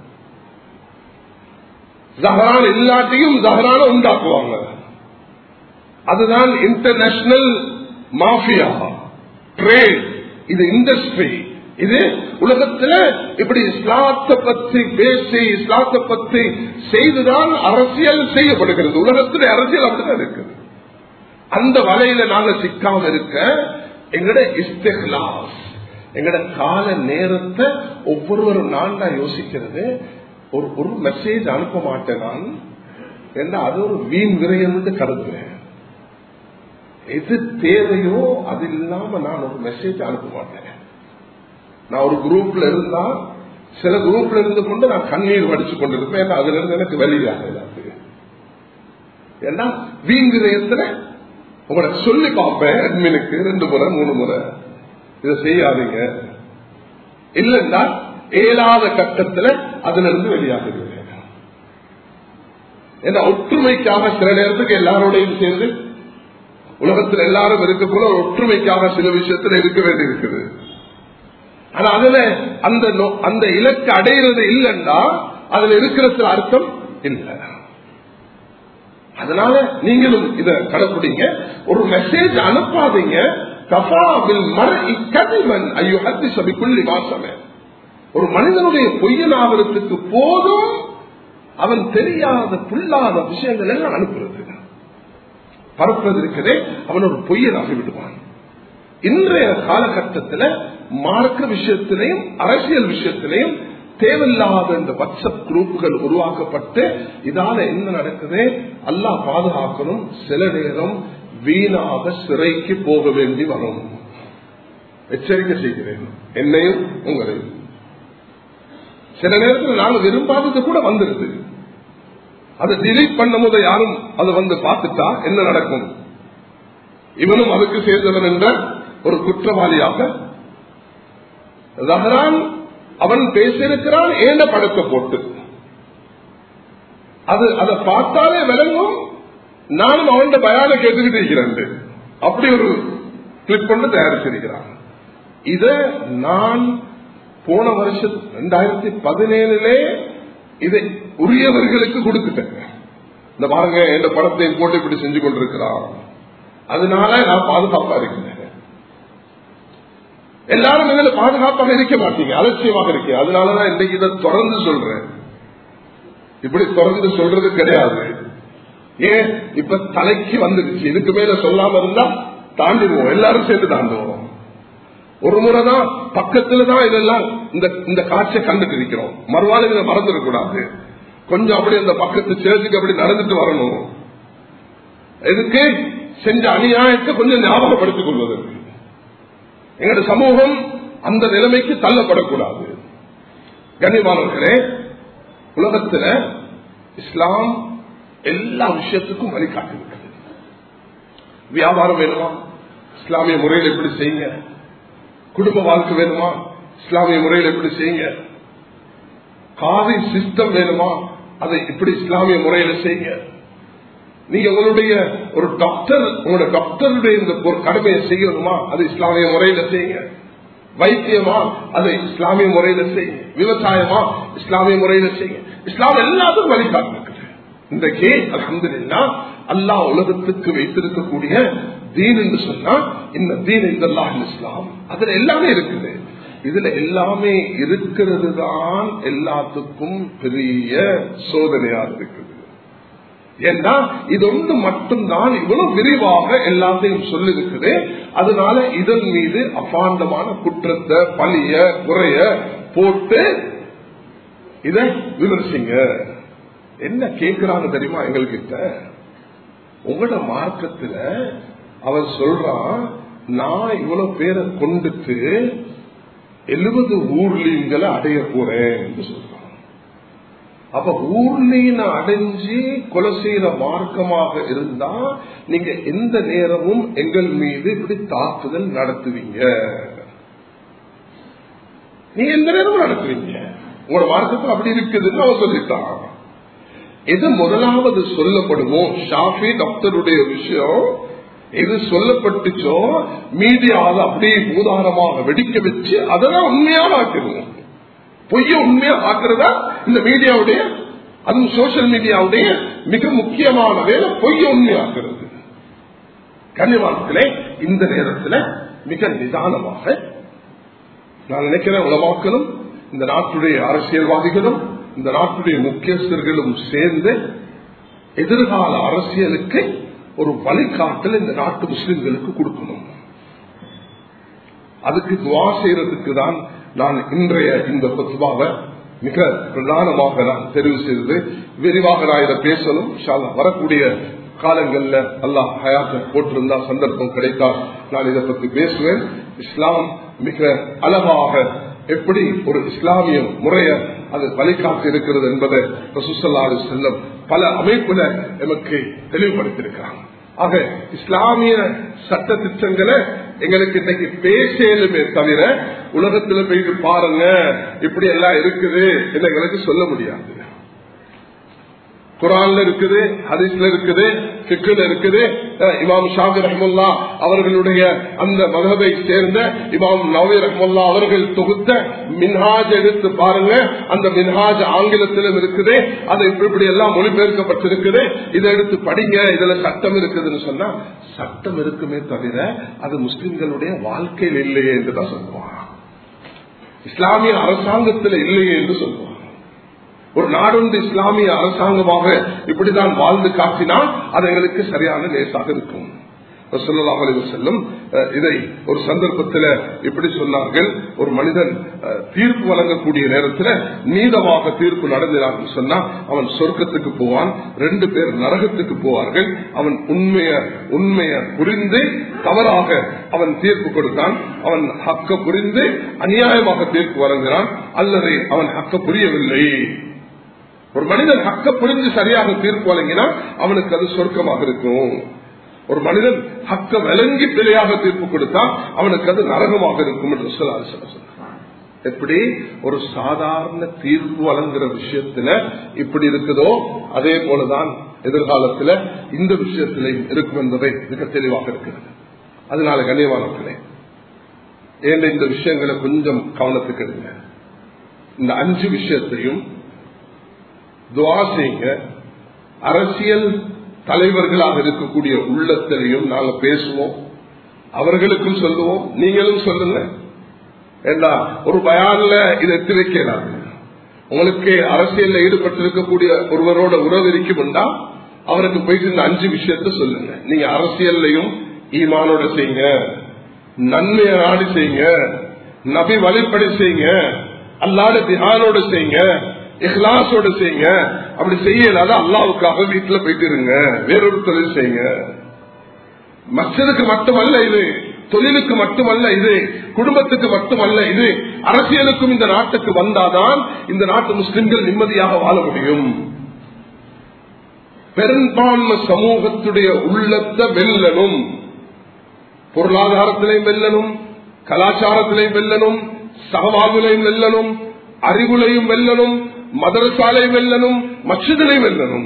S1: ஜஹரான் இல்லாட்டியும் ஜஹரான உண்டாக்குவாங்க அதுதான் இன்டர்நேஷனல் மாஃபியா ட்ரேட் இது இண்டஸ்ட்ரி இது உலகத்துல இப்படி இஸ்லாத்தை பத்தி பேசி இஸ்லாத்தை பத்தி செய்துதான் அரசியல் செய்யப்படுகிறது உலகத்துல அரசியல் அப்படிதான் இருக்குது அந்த வலையில நாங்க சிக்காம இருக்க எங்கட இஸ்திஹ்லாஸ் எங்கட கால நேரத்தை ஒவ்வொருவரும் நான் தான் யோசிக்கிறது ஒரு ஒரு மெசேஜ் அனுப்ப மாட்டேன் நான் என்ன அது ஒரு வீண் விரயம் கருதுவேன் எது தேவையோ அது இல்லாம நான் ஒரு மெசேஜ் அனுப்ப மாட்டேன் நான் ஒரு குரூப்ல இருந்தா சில குரூப்ல இருந்து கொண்டு நான் கண்ணீர் வடிச்சு கொண்டிருப்பேன் ஏன்னா அதுல இருந்து எனக்கு வெளியாக எல்லாத்துக்கு ஏன்னா வீண் விரயத்துல உங்களை சொல்லி பார்ப்பேன் அட்மினுக்கு ரெண்டு முறை மூணு முறை இதை செய்யாதீங்க இல்லைன்னா ஏழாத கட்டத்துல அதுல இருந்து வெளியாகுது ஏன்னா ஒற்றுமைக்காக சில நேரத்துக்கு எல்லாரோடையும் சேர்ந்து உலகத்தில் எல்லாரும் இருக்க போல ஒற்றுமைக்காக சில விஷயத்துல இருக்க வேண்டி இருக்குது ஆனா அதுல அந்த அந்த இலக்கு அடையிறது இல்லைன்னா அதுல இருக்கிற சில அர்த்தம் இல்ல அதனால நீங்களும் இத கடைப்பிடிங்க ஒரு மெசேஜ் அனுப்பாதீங்க கபாபில் மர இக்கதிவன் ஐயோ ஹத்தி சபிக்குள்ளி வாசமே ஒரு மனிதனுடைய பொய்யனாகிறதுக்கு போதும் அவன் தெரியாத புல்லாத விஷயங்கள் எல்லாம் அனுப்புறது பரப்புறது இருக்கிறதே அவன் ஒரு பொய்யனாகி விடுவான் இன்றைய காலகட்டத்தில் மார்க்க விஷயத்திலையும் அரசியல் விஷயத்திலையும் தேவையில்லாத இந்த வாட்ஸ்அப் குரூப்புகள் உருவாக்கப்பட்டு இதால என்ன நடக்குது அல்லாஹ் பாதுகாக்கணும் சில நேரம் வீணாக சிறைக்கு போக வேண்டி வரும் எச்சரிக்கை செய்கிறேன் என்னையும் உங்களையும் சில நேரத்தில் நாங்கள் விரும்பாதது கூட வந்துருது அதை டிலீட் பண்ணும் போது யாரும் அதை வந்து பார்த்துட்டா என்ன நடக்கும் இவனும் அதுக்கு சேர்ந்தவன் என்ற ஒரு குற்றவாளியாக ரஹரான் அவன் பேசியிருக்கிறான் ஏண்ட படத்தை போட்டு அது அதை பார்த்தாலே விளங்கும் நானும் அவன் பயான கேட்டுக்கிட்டு இருக்கிறேன் அப்படி ஒரு கிளிப் பண்ணி தயாரிச்சிருக்கிறான் இத நான் போன வருஷம் ரெண்டாயிரத்தி பதினேழுலே இதை உரியவர்களுக்கு கொடுத்துட்டேன் இந்த பாருங்க எந்த படத்தையும் போட்டு இப்படி செஞ்சு கொண்டிருக்கிறான் அதனால நான் பாதுகாப்பா இருக்கிறேன் எல்லாரும் இதுல பாதுகாப்பாக இருக்க மாட்டீங்க அலட்சியமாக இருக்கீங்க அதனாலதான் இன்னைக்கு இதை தொடர்ந்து சொல்றேன் இப்படி தொடர்ந்து சொல்றது கிடையாது ஏன் இப்ப தலைக்கு வந்துடுச்சு இதுக்கு மேல சொல்லாம இருந்தா தாண்டிடுவோம் எல்லாரும் சேர்ந்து தாண்டுவோம் ஒரு முறைதான் பக்கத்துல தான் இதெல்லாம் இந்த இந்த காட்சியை கண்டுட்டு இருக்கிறோம் மறுவாள் இதை மறந்துடக்கூடாது கொஞ்சம் அப்படி அந்த பக்கத்து சேர்த்துக்கு அப்படி நடந்துட்டு வரணும் எதுக்கு செஞ்ச அநியாயத்தை கொஞ்சம் ஞாபகப்படுத்திக் கொள்வதற்கு எங்களுடைய சமூகம் அந்த நிலைமைக்கு தள்ளப்படக்கூடாது கண்ணியமானவர்களே உலகத்துல இஸ்லாம் எல்லா விஷயத்துக்கும் வழிகாட்டிருக்கிறது வியாபாரம் வேணுமா இஸ்லாமிய முறையில் எப்படி செய்யுங்க குடும்ப வாழ்க்கை வேணுமா இஸ்லாமிய முறையில் எப்படி செய்யுங்க காவி சிஸ்டம் வேணுமா அதை இப்படி இஸ்லாமிய முறையில செய்யுங்க நீங்க உங்களுடைய ஒரு டாக்டர் உங்களோட டாக்டருடைய இந்த ஒரு கடமையை செய்யணுமா அது இஸ்லாமிய முறையில செய்யுங்க வைத்தியமா அதை இஸ்லாமிய முறையில செய்யுங்க விவசாயமா இஸ்லாமிய முறையில செய்யுங்க இஸ்லாம் எல்லாத்துக்கும் வழிகாட்டிருக்குது இன்றைக்கு அலமதுல்லா அல்லாஹ் உலகத்துக்கு வைத்திருக்கக்கூடிய தீன் என்று சொன்னா இந்த தீன் இந்த இஸ்லாம் அதுல எல்லாமே இருக்குது இதுல எல்லாமே இருக்கிறது தான் எல்லாத்துக்கும் பெரிய சோதனையா இருக்குது ஏன்னா இது ஒன்று மட்டும்தான் இவ்வளவு விரிவாக எல்லாத்தையும் சொல்லிருக்குது அதனால இதன் மீது அபாண்டமான குற்றத்தை பழிய குறைய போட்டு இத விமர்சிங்க என்ன கேட்கிறாங்க தெரியுமா எங்கள்கிட்ட உங்களோட மார்க்கத்துல அவன் சொல்றான் நான் இவ்வளவு பேரை கொண்டுட்டு எழுபது ஊர்லீன்களை அடைய போறேன் என்று சொல்றான் அப்ப ஊர்லீன அடைஞ்சு கொலை செய்யற மார்க்கமாக இருந்தா நீங்க எந்த நேரமும் எங்கள் மீது இப்படி தாக்குதல் நடத்துவீங்க நீங்க எந்த நேரமும் நடத்துவீங்க உங்களோட மார்க்கத்தில் அப்படி இருக்குதுன்னு அவன் சொல்லிட்டான் எது முதலாவது சொல்லப்படுமோ ஷாஃபி டாக்டருடைய விஷயம் எது சொல்லப்பட்டுச்சோ மீடியாவில் அப்படியே பூதாரமாக வெடிக்க வச்சு அதெல்லாம் உண்மையாக ஆக்கிடுவோம் பொய்ய உண்மையா ஆக்குறதா இந்த மீடியாவுடைய அதுவும் சோசியல் மீடியாவுடைய மிக முக்கியமான வேலை பொய்ய உண்மையாக்குறது கன்னிவாரத்திலே இந்த நேரத்தில் மிக நிதானமாக நான் நினைக்கிறேன் உலமாக்களும் இந்த நாட்டுடைய அரசியல்வாதிகளும் இந்த நாட்டுடைய முக்கியஸ்தர்களும் சேர்ந்து எதிர்கால அரசியலுக்கு ஒரு வழிகாட்டல் இந்த நாட்டு முஸ்லிம்களுக்கு கொடுக்கணும் அதுக்கு துவா செய்யறதுக்கு தான் நான் இன்றைய இந்த பத்துவாவை மிக பிரதானமாக நான் தெரிவு செய்தது விரிவாக நான் இதை பேசணும் வரக்கூடிய காலங்கள்ல அல்லாஹ் ஹயாத்த போட்டிருந்தா சந்தர்ப்பம் கிடைத்தால் நான் இதை பத்தி பேசுவேன் இஸ்லாம் மிக அழகாக எப்படி ஒரு இஸ்லாமிய முறைய அது வழிகாட்டி இருக்கிறது என்பதை ரசூசல்லாடு செல்லம் பல அமைப்புல எமக்கு தெளிவுபடுத்தியிருக்கிறாங்க ஆக இஸ்லாமிய சட்ட திட்டங்களை எங்களுக்கு இன்னைக்கு பேசலுமே தவிர உலகத்துல போயிட்டு பாருங்க இப்படி எல்லாம் இருக்குது என்று எங்களுக்கு சொல்ல முடியாது குரான்ல இருக்குது ஹதீஸ்ல இருக்குது சிக்குல இருக்குது அஹ் இமாம் ஷாபி ரஹமுல்லா அவர்களுடைய அந்த மதபை சேர்ந்த இமாம் நவி ரஹமுல்லா அவர்கள் தொகுத்த மின்ஹாஜ் எடுத்து பாருங்க அந்த மின்ஹாஜ் ஆங்கிலத்திலும் இருக்குது அது இப்படி இப்படி எல்லாம் மொழிபெயர்க்கப்பட்டிருக்குது இதை எடுத்து படிங்க இதுல சட்டம் இருக்குதுன்னு சொன்னா சட்டம் இருக்குமே தவிர அது முஸ்லிம்களுடைய வாழ்க்கையில் இல்லையே என்றுதான் சொல்லுவாங்க இஸ்லாமிய அரசாங்கத்தில் இல்லையே என்று சொல்லுவாங்க ஒரு நாடொன்று இஸ்லாமிய அரசாங்கமாக இப்படிதான் வாழ்ந்து காட்டினால் அது எங்களுக்கு சரியான லேசாக இருக்கும் செல்லும் இதை ஒரு சந்தர்ப்பத்தில் இப்படி சொன்னார்கள் ஒரு மனிதன் அஹ், தீர்ப்பு வழங்கக்கூடிய நேரத்தில் நீதமாக தீர்ப்பு நடந்தினான்னு சொன்னா அவன் சொர்க்கத்துக்கு போவான் ரெண்டு பேர் நரகத்துக்கு போவார்கள் அவன் உண்மைய உண்மைய புரிந்து தவறாக அவன் தீர்ப்பு கொடுத்தான் அவன் ஹக்க புரிந்து அநியாயமாக தீர்ப்பு வழங்கினான் அல்லது அவன் ஹக்க புரியவில்லை ஒரு மனிதன் ஹக்க புரிஞ்சு சரியாக தீர்ப்பு வழங்கினா அவனுக்கு அது சொர்க்கமாக இருக்கும் ஒரு மனிதன் ஹக்க விளங்கி பிழையாக தீர்ப்பு கொடுத்தா அவனுக்கு அது நரகமாக இருக்கும் என்று சொல்லாது சொல்றான் எப்படி ஒரு சாதாரண தீர்ப்பு வழங்குற விஷயத்துல இப்படி இருக்குதோ அதே போலதான் எதிர்காலத்துல இந்த விஷயத்திலையும் இருக்கும் என்பதை மிக தெளிவாக இருக்கிறது அதனால கண்ணியமானவர்களே ஏன் இந்த விஷயங்களை கொஞ்சம் கவனத்துக்கு எடுங்க இந்த அஞ்சு விஷயத்தையும் துவா செய்யுங்க அரசியல் தலைவர்களாக இருக்கக்கூடிய உள்ளத்திலையும் நாங்க பேசுவோம் அவர்களுக்கும் சொல்லுவோம் நீங்களும் சொல்லுங்க ஏண்டா ஒரு பயான்ல இதை எத்தி வைக்கிறாங்க உங்களுக்கு அரசியல்ல ஈடுபட்டிருக்கக்கூடிய ஒருவரோட உறவு இருக்கும்டா அவருக்கு போயிட்டு இந்த அஞ்சு விஷயத்த சொல்லுங்க நீங்க அரசியல்லையும் ஈமானோட செய்யுங்க நன்மையை நாடி செய்யுங்க நபி வழிப்படி செய்யுங்க அல்லாத தியானோட செய்யுங்க இஹ்லாசோட செய்யுங்க அப்படி செய்யலாத அல்லாவுக்காக வீட்டுல போயிட்டு இருங்க வேறொரு தொழில் செய்யுங்க மச்சதுக்கு மட்டுமல்ல இது தொழிலுக்கு மட்டுமல்ல இது குடும்பத்துக்கு மட்டுமல்ல இது அரசியலுக்கும் இந்த நாட்டுக்கு வந்தாதான் இந்த நாட்டு முஸ்லிம்கள் நிம்மதியாக வாழ முடியும் பெரும்பான்மை சமூகத்துடைய உள்ளத்தை வெல்லணும் பொருளாதாரத்திலையும் வெல்லணும் கலாச்சாரத்திலையும் வெல்லணும் சகவாழ்விலையும் வெல்லணும் அறிவுலையும் வெல்லணும் மதரசாலையும் வெல்லணும் மஸ்ஜிதிலையும் வெல்லணும்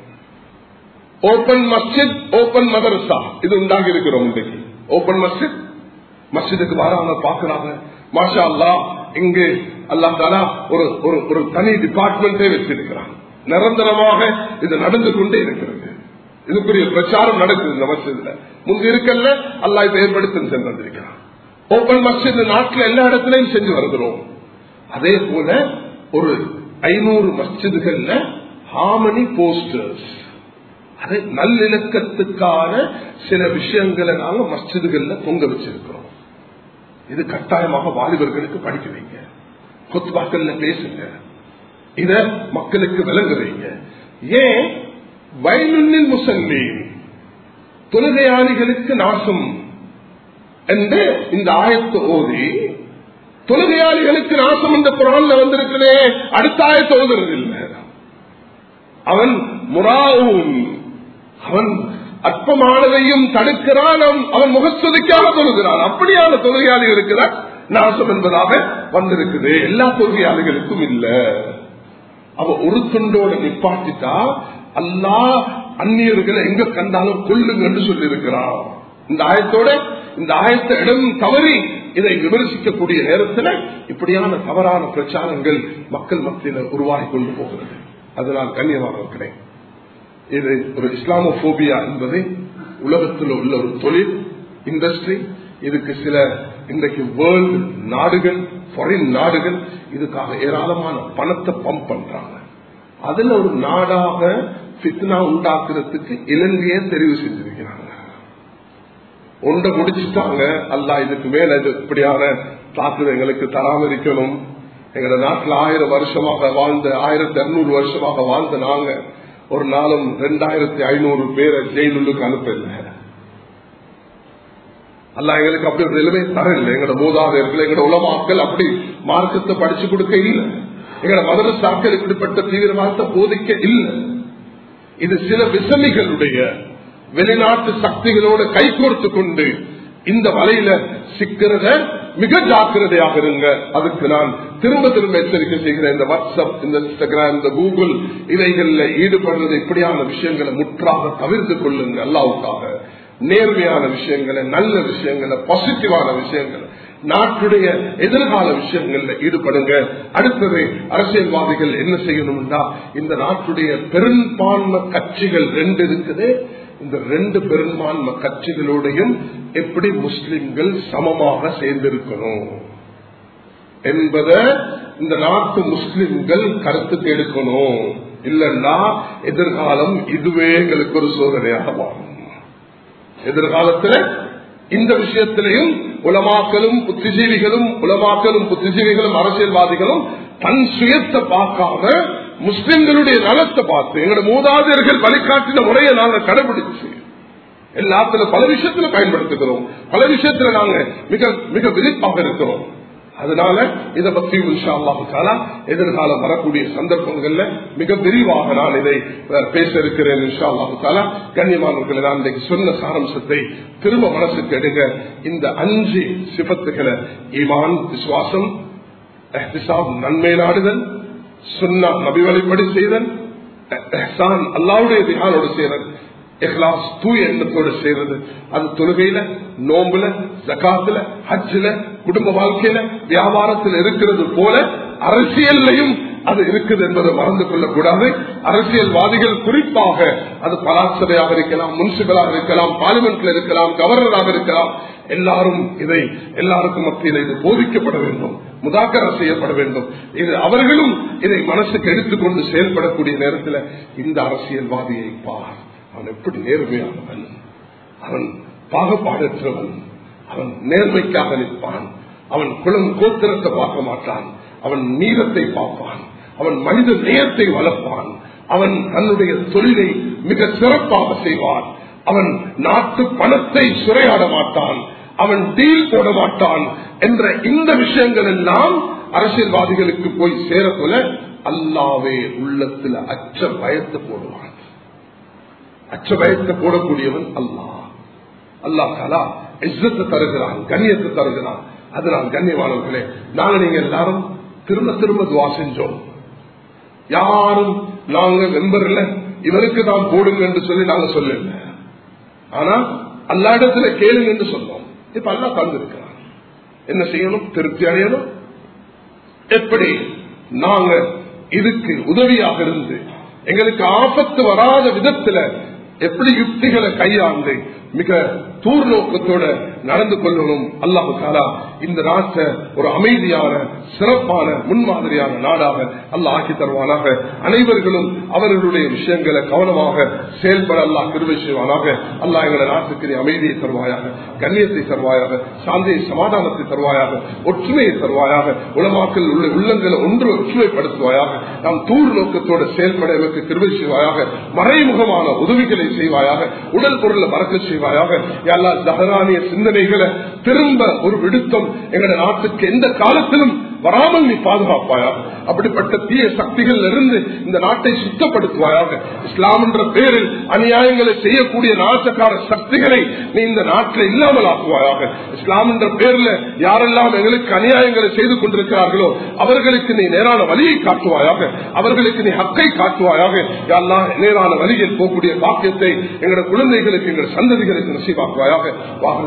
S1: ஓபன் மஸ்ஜித் ஓபன் மதரசா இது உண்டாகி இருக்கிறோம் இன்றைக்கு ஓபன் மஸ்ஜித் மஸ்ஜிதுக்கு வராங்க பாக்குறாங்க மாஷா அல்லா இங்கு அல்லா தாலா ஒரு ஒரு ஒரு தனி டிபார்ட்மெண்டே வச்சிருக்கிறான் நிரந்தரமாக இது நடந்து கொண்டே இருக்கிறது இதுக்குரிய பிரச்சாரம் நடக்குது இந்த மஸ்ஜித்ல முன்பு இருக்கல்ல அல்லா இதை ஏற்படுத்தி சென்றிருக்கிறான் ஓபன் மஸ்ஜித் நாட்டில் எல்லா இடத்திலையும் செஞ்சு வருகிறோம் அதே போல ஒரு ஐநூறு மஸ்ஜிதுகள்ல ஹாமனி போஸ்டர்ஸ் அது நல்லிணக்கத்துக்கான சில விஷயங்களை நாங்க மஸ்ஜிதுகள்ல தொங்க வச்சிருக்கிறோம் இது கட்டாயமாக வாலிபர்களுக்கு படிக்க வைங்க கொத்துவாக்கள்ல பேசுங்க இத மக்களுக்கு விளங்க வைங்க ஏன் வயலுன்னில் முசல்லீன் தொழுகையாளிகளுக்கு நாசம் என்று இந்த ஆயத்தை ஓதி தொழுகையாளிகளுக்கு நாசம் என்ற குரான்ல வந்திருக்கிறே அடுத்த ஆயத்தை ஓதுறது இல்லை அவன் முராவும் அவன் அற்பமானதையும் தடுக்கிறான் அவன்- அவன் முகஸ்துதிக்காக தொழுகிறான் அப்படியான தொழுகையாளிகளுக்கு தான் நாசம் என்பதாக வந்திருக்குது எல்லா தொழுகையாளிகளுக்கும் இல்ல அவ ஒரு துண்டோட நிப்பாட்டிட்டா அல்லா அந்நியர்களை எங்க கண்டாலும் கொள்ளுங்க என்று சொல்லி இருக்கிறான் இந்த ஆயத்தோட இந்த ஆயத்த இடம் தவறி இதை விமர்சிக்கக்கூடிய நேரத்தில் இப்படியான தவறான பிரச்சாரங்கள் மக்கள் மத்தியில் உருவாகி கொண்டு போகிறது அதனால் கண்ணியமாக இது ஒரு இஸ்லாமோபியா என்பது உலகத்தில் உள்ள ஒரு தொழில் இண்டஸ்ட்ரி இதுக்கு சில இன்றைக்கு வேர்ல்டு நாடுகள் ஃபாரின் நாடுகள் இதுக்காக ஏராளமான பணத்தை பம்ப் பண்றாங்க அதுல ஒரு நாடாக பித்னா உண்டாக்குறதுக்கு இலங்கையை தெரிவு செஞ்சிருக்கிறாங்க ஒன்றை முடிச்சுட்டாங்க அல்லா இதுக்கு மேல இது இப்படியான தாக்குதல் எங்களுக்கு தராமரிக்கணும் எங்களோட நாட்டில் ஆயிரம் வருஷமாக வாழ்ந்த ஆயிரத்தி இருநூறு வருஷமாக வாழ்ந்த நாங்க ஒரு நாளும் ரெண்டாயிரத்தி ஐநூறு பேரை ஜெயிலுக்கு அனுப்பல அல்ல எங்களுக்கு அப்படி ஒரு நிலைமை தரல எங்களோட மூதாதையர்கள் எங்களோட உலமாக்கள் அப்படி மார்க்கத்தை படிச்சு கொடுக்க இல்லை எங்களோட மதரசாக்கள் இப்படிப்பட்ட தீவிரவாதத்தை போதிக்க இல்லை இது சில விசமிகளுடைய வெளிநாட்டு சக்திகளோடு கைகோர்த்து கொண்டு இந்த வலையில சிக்கிறத மிக ஜாக்கிரதையாக இருங்க அதுக்கு நான் திரும்ப திரும்ப எச்சரிக்கை செய்கிறேன் இந்த வாட்ஸ்அப் இந்த இன்ஸ்டாகிராம் இந்த கூகுள் இவைகள்ல ஈடுபடுறது இப்படியான விஷயங்களை முற்றாக தவிர்த்து கொள்ளுங்க அல்லாவுக்காக நேர்மையான விஷயங்களை நல்ல விஷயங்களை பாசிட்டிவான விஷயங்களை நாட்டுடைய எதிர்கால விஷயங்கள்ல ஈடுபடுங்க அடுத்தது அரசியல்வாதிகள் என்ன செய்யணும்னா இந்த நாட்டுடைய பெரும்பான்மை கட்சிகள் ரெண்டு இருக்குது இந்த ரெண்டு பெரும்பான்மை கட்சிகளோடையும் எப்படி முஸ்லிம்கள் சமமாக சேர்ந்திருக்கணும் என்பதை இந்த நாட்டு முஸ்லிம்கள் கருத்துக்கு எடுக்கணும் இல்லைன்னா எதிர்காலம் இதுவே எங்களுக்கு ஒரு சோதனையாக மாறும் எதிர்காலத்தில் இந்த விஷயத்திலையும் உலமாக்களும் புத்திஜீவிகளும் உலமாக்களும் புத்திஜீவிகளும் அரசியல்வாதிகளும் தன் சுயத்தை பார்க்காம முஸ்லிம்களுடைய நலத்தை பார்த்து எங்களோட மூதாதையர்கள் வழிகாட்டின முறையை நாங்கள் கடைபிடிச்சு எல்லாத்துல பல விஷயத்துல பயன்படுத்துகிறோம் பல விஷயத்துல நாங்க மிக மிக விழிப்பாக இருக்கிறோம் அதனால இதை பற்றி உஷாலாவுக்கால எதிர்காலம் வரக்கூடிய சந்தர்ப்பங்கள்ல மிக விரிவாக நான் இதை பேச இருக்கிறேன் உஷாலாவுக்கால கண்ணியமானவர்களை நான் இன்றைக்கு சொன்ன சாரம்சத்தை திரும்ப மனசுக்கு எடுங்க இந்த அஞ்சு சிபத்துகளை ஈமான் விசுவாசம் நன்மை நாடுதல் சுன்னா நபி வழிபடி செய்தல் அல்லாவுடைய திகானோடு செய்தல் இஹ்லாஸ் தூய எண்ணத்தோடு செய்யறது அது தொழுகையில நோம்புல ஜக்காத்துல ஹஜ்ஜில குடும்ப வாழ்க்கையில வியாபாரத்தில் இருக்கிறது போல அரசியல்லையும் அது இருக்குது என்பதை மறந்து கொள்ளக்கூடாது அரசியல்வாதிகள் குறிப்பாக அது பலாசபையாக இருக்கலாம் முன்சிபலாக இருக்கலாம் பார்லிமெண்ட்ல இருக்கலாம் கவர்னராக இருக்கலாம் எல்லாரும் இதை எல்லாருக்கும் மத்தியில் இது போதிக்கப்பட வேண்டும் முதாக்கர செய்யப்பட வேண்டும் இது அவர்களும் இதை மனசுக்கு எடுத்துக்கொண்டு செயல்படக்கூடிய நேரத்தில் இந்த அரசியல்வாதியை பார் அவன் எப்படி நேர்மையானவன் அவன் பாகுபாடற்றவன் அவன் நேர்மைக்காக நிற்பான் அவன் குளம் கோத்திரத்தை பார்க்க மாட்டான் அவன் நீளத்தை பார்ப்பான் அவன் மனித நேயத்தை வளர்ப்பான் அவன் தன்னுடைய தொழிலை மிக சிறப்பாக செய்வான் அவன் நாட்டு பணத்தை சுரையாட மாட்டான் அவன் டீல் போட மாட்டான் என்ற இந்த விஷயங்கள் எல்லாம் அரசியல்வாதிகளுக்கு போய் சேரப்போல அல்லாவே உள்ளத்துல அச்ச பயத்தை போடுவான் அச்ச பயத்தை போடக்கூடியவன் அல்லாஹ் அல்லா தாலா இஸ்ஸத்தை தருகிறான் கண்ணியத்தை தருகிறான் அதனால் கண்ணியமானவர்களே நாங்க நீங்க எல்லாரும் திரும்ப திரும்ப துவா செஞ்சோம் யாரும் நாங்க மெம்பர்ல இவருக்கு தான் போடுங்க என்று சொல்லி நாங்க சொல்லல ஆனா அல்லா இடத்துல கேளுங்க என்று சொன்னோம் இப்ப அல்லா தந்திருக்கிறான் என்ன செய்யணும் திருப்தி அடையணும் எப்படி நாங்க இதுக்கு உதவியாக இருந்து எங்களுக்கு ஆபத்து வராத விதத்துல எப்படி யுக்திகளை கையாண்டு மிக தூர் நோக்கத்தோட நடந்து கொள்ளணும் அல்லாஹு தாலா இந்த நாட்டை ஒரு அமைதியான சிறப்பான முன்மாதிரியான நாடாக அல்ல ஆக்கி தருவானாக அனைவர்களும் அவர்களுடைய விஷயங்களை கவனமாக செயல்பட அல்லாஹ் கிருவை செய்வானாக அல்லாஹ் எங்களை நாட்டுக்கு நீ அமைதியை தருவாயாக கண்ணியத்தை தருவாயாக சாந்தியை சமாதானத்தை தருவாயாக ஒற்றுமையை தருவாயாக உலமாக்கள் உள்ள உள்ளங்களை ஒன்று ஒற்றுமைப்படுத்துவாயாக நாம் தூர் நோக்கத்தோடு செயல்பட எனக்கு கிருவை செய்வாயாக மறைமுகமான உதவிகளை செய்வாயாக உடல் பொருளை மறக்க செய்வாயாக எல்லா ஜகரானிய சிந்தனைகளை திரும்ப ஒரு விடுத்தம் எங்களுடைய நாட்டுக்கு எந்த காலத்திலும் வராமல் நீ பாதுகாப்பாயாக அப்படிப்பட்ட தீய சக்திகள் இருந்து இந்த நாட்டை சுத்தப்படுத்துவாயாக இஸ்லாம் என்ற பேரில் அநியாயங்களை செய்யக்கூடிய நாட்டக்கார சக்திகளை நீ இந்த நாட்டில் இல்லாமல் ஆக்குவாயாக இஸ்லாம் என்ற பேரில் யாரெல்லாம் எங்களுக்கு அநியாயங்களை செய்து கொண்டிருக்கிறார்களோ அவர்களுக்கு நீ நேரான வழியை காட்டுவாயாக அவர்களுக்கு நீ ஹக்கை காட்டுவாயாக யாரெல்லாம் நேரான வழியில் போகக்கூடிய பாக்கியத்தை எங்களுடைய குழந்தைகளுக்கு எங்கள் சந்ததிகளுக்கு நசீவாக்குவாயாக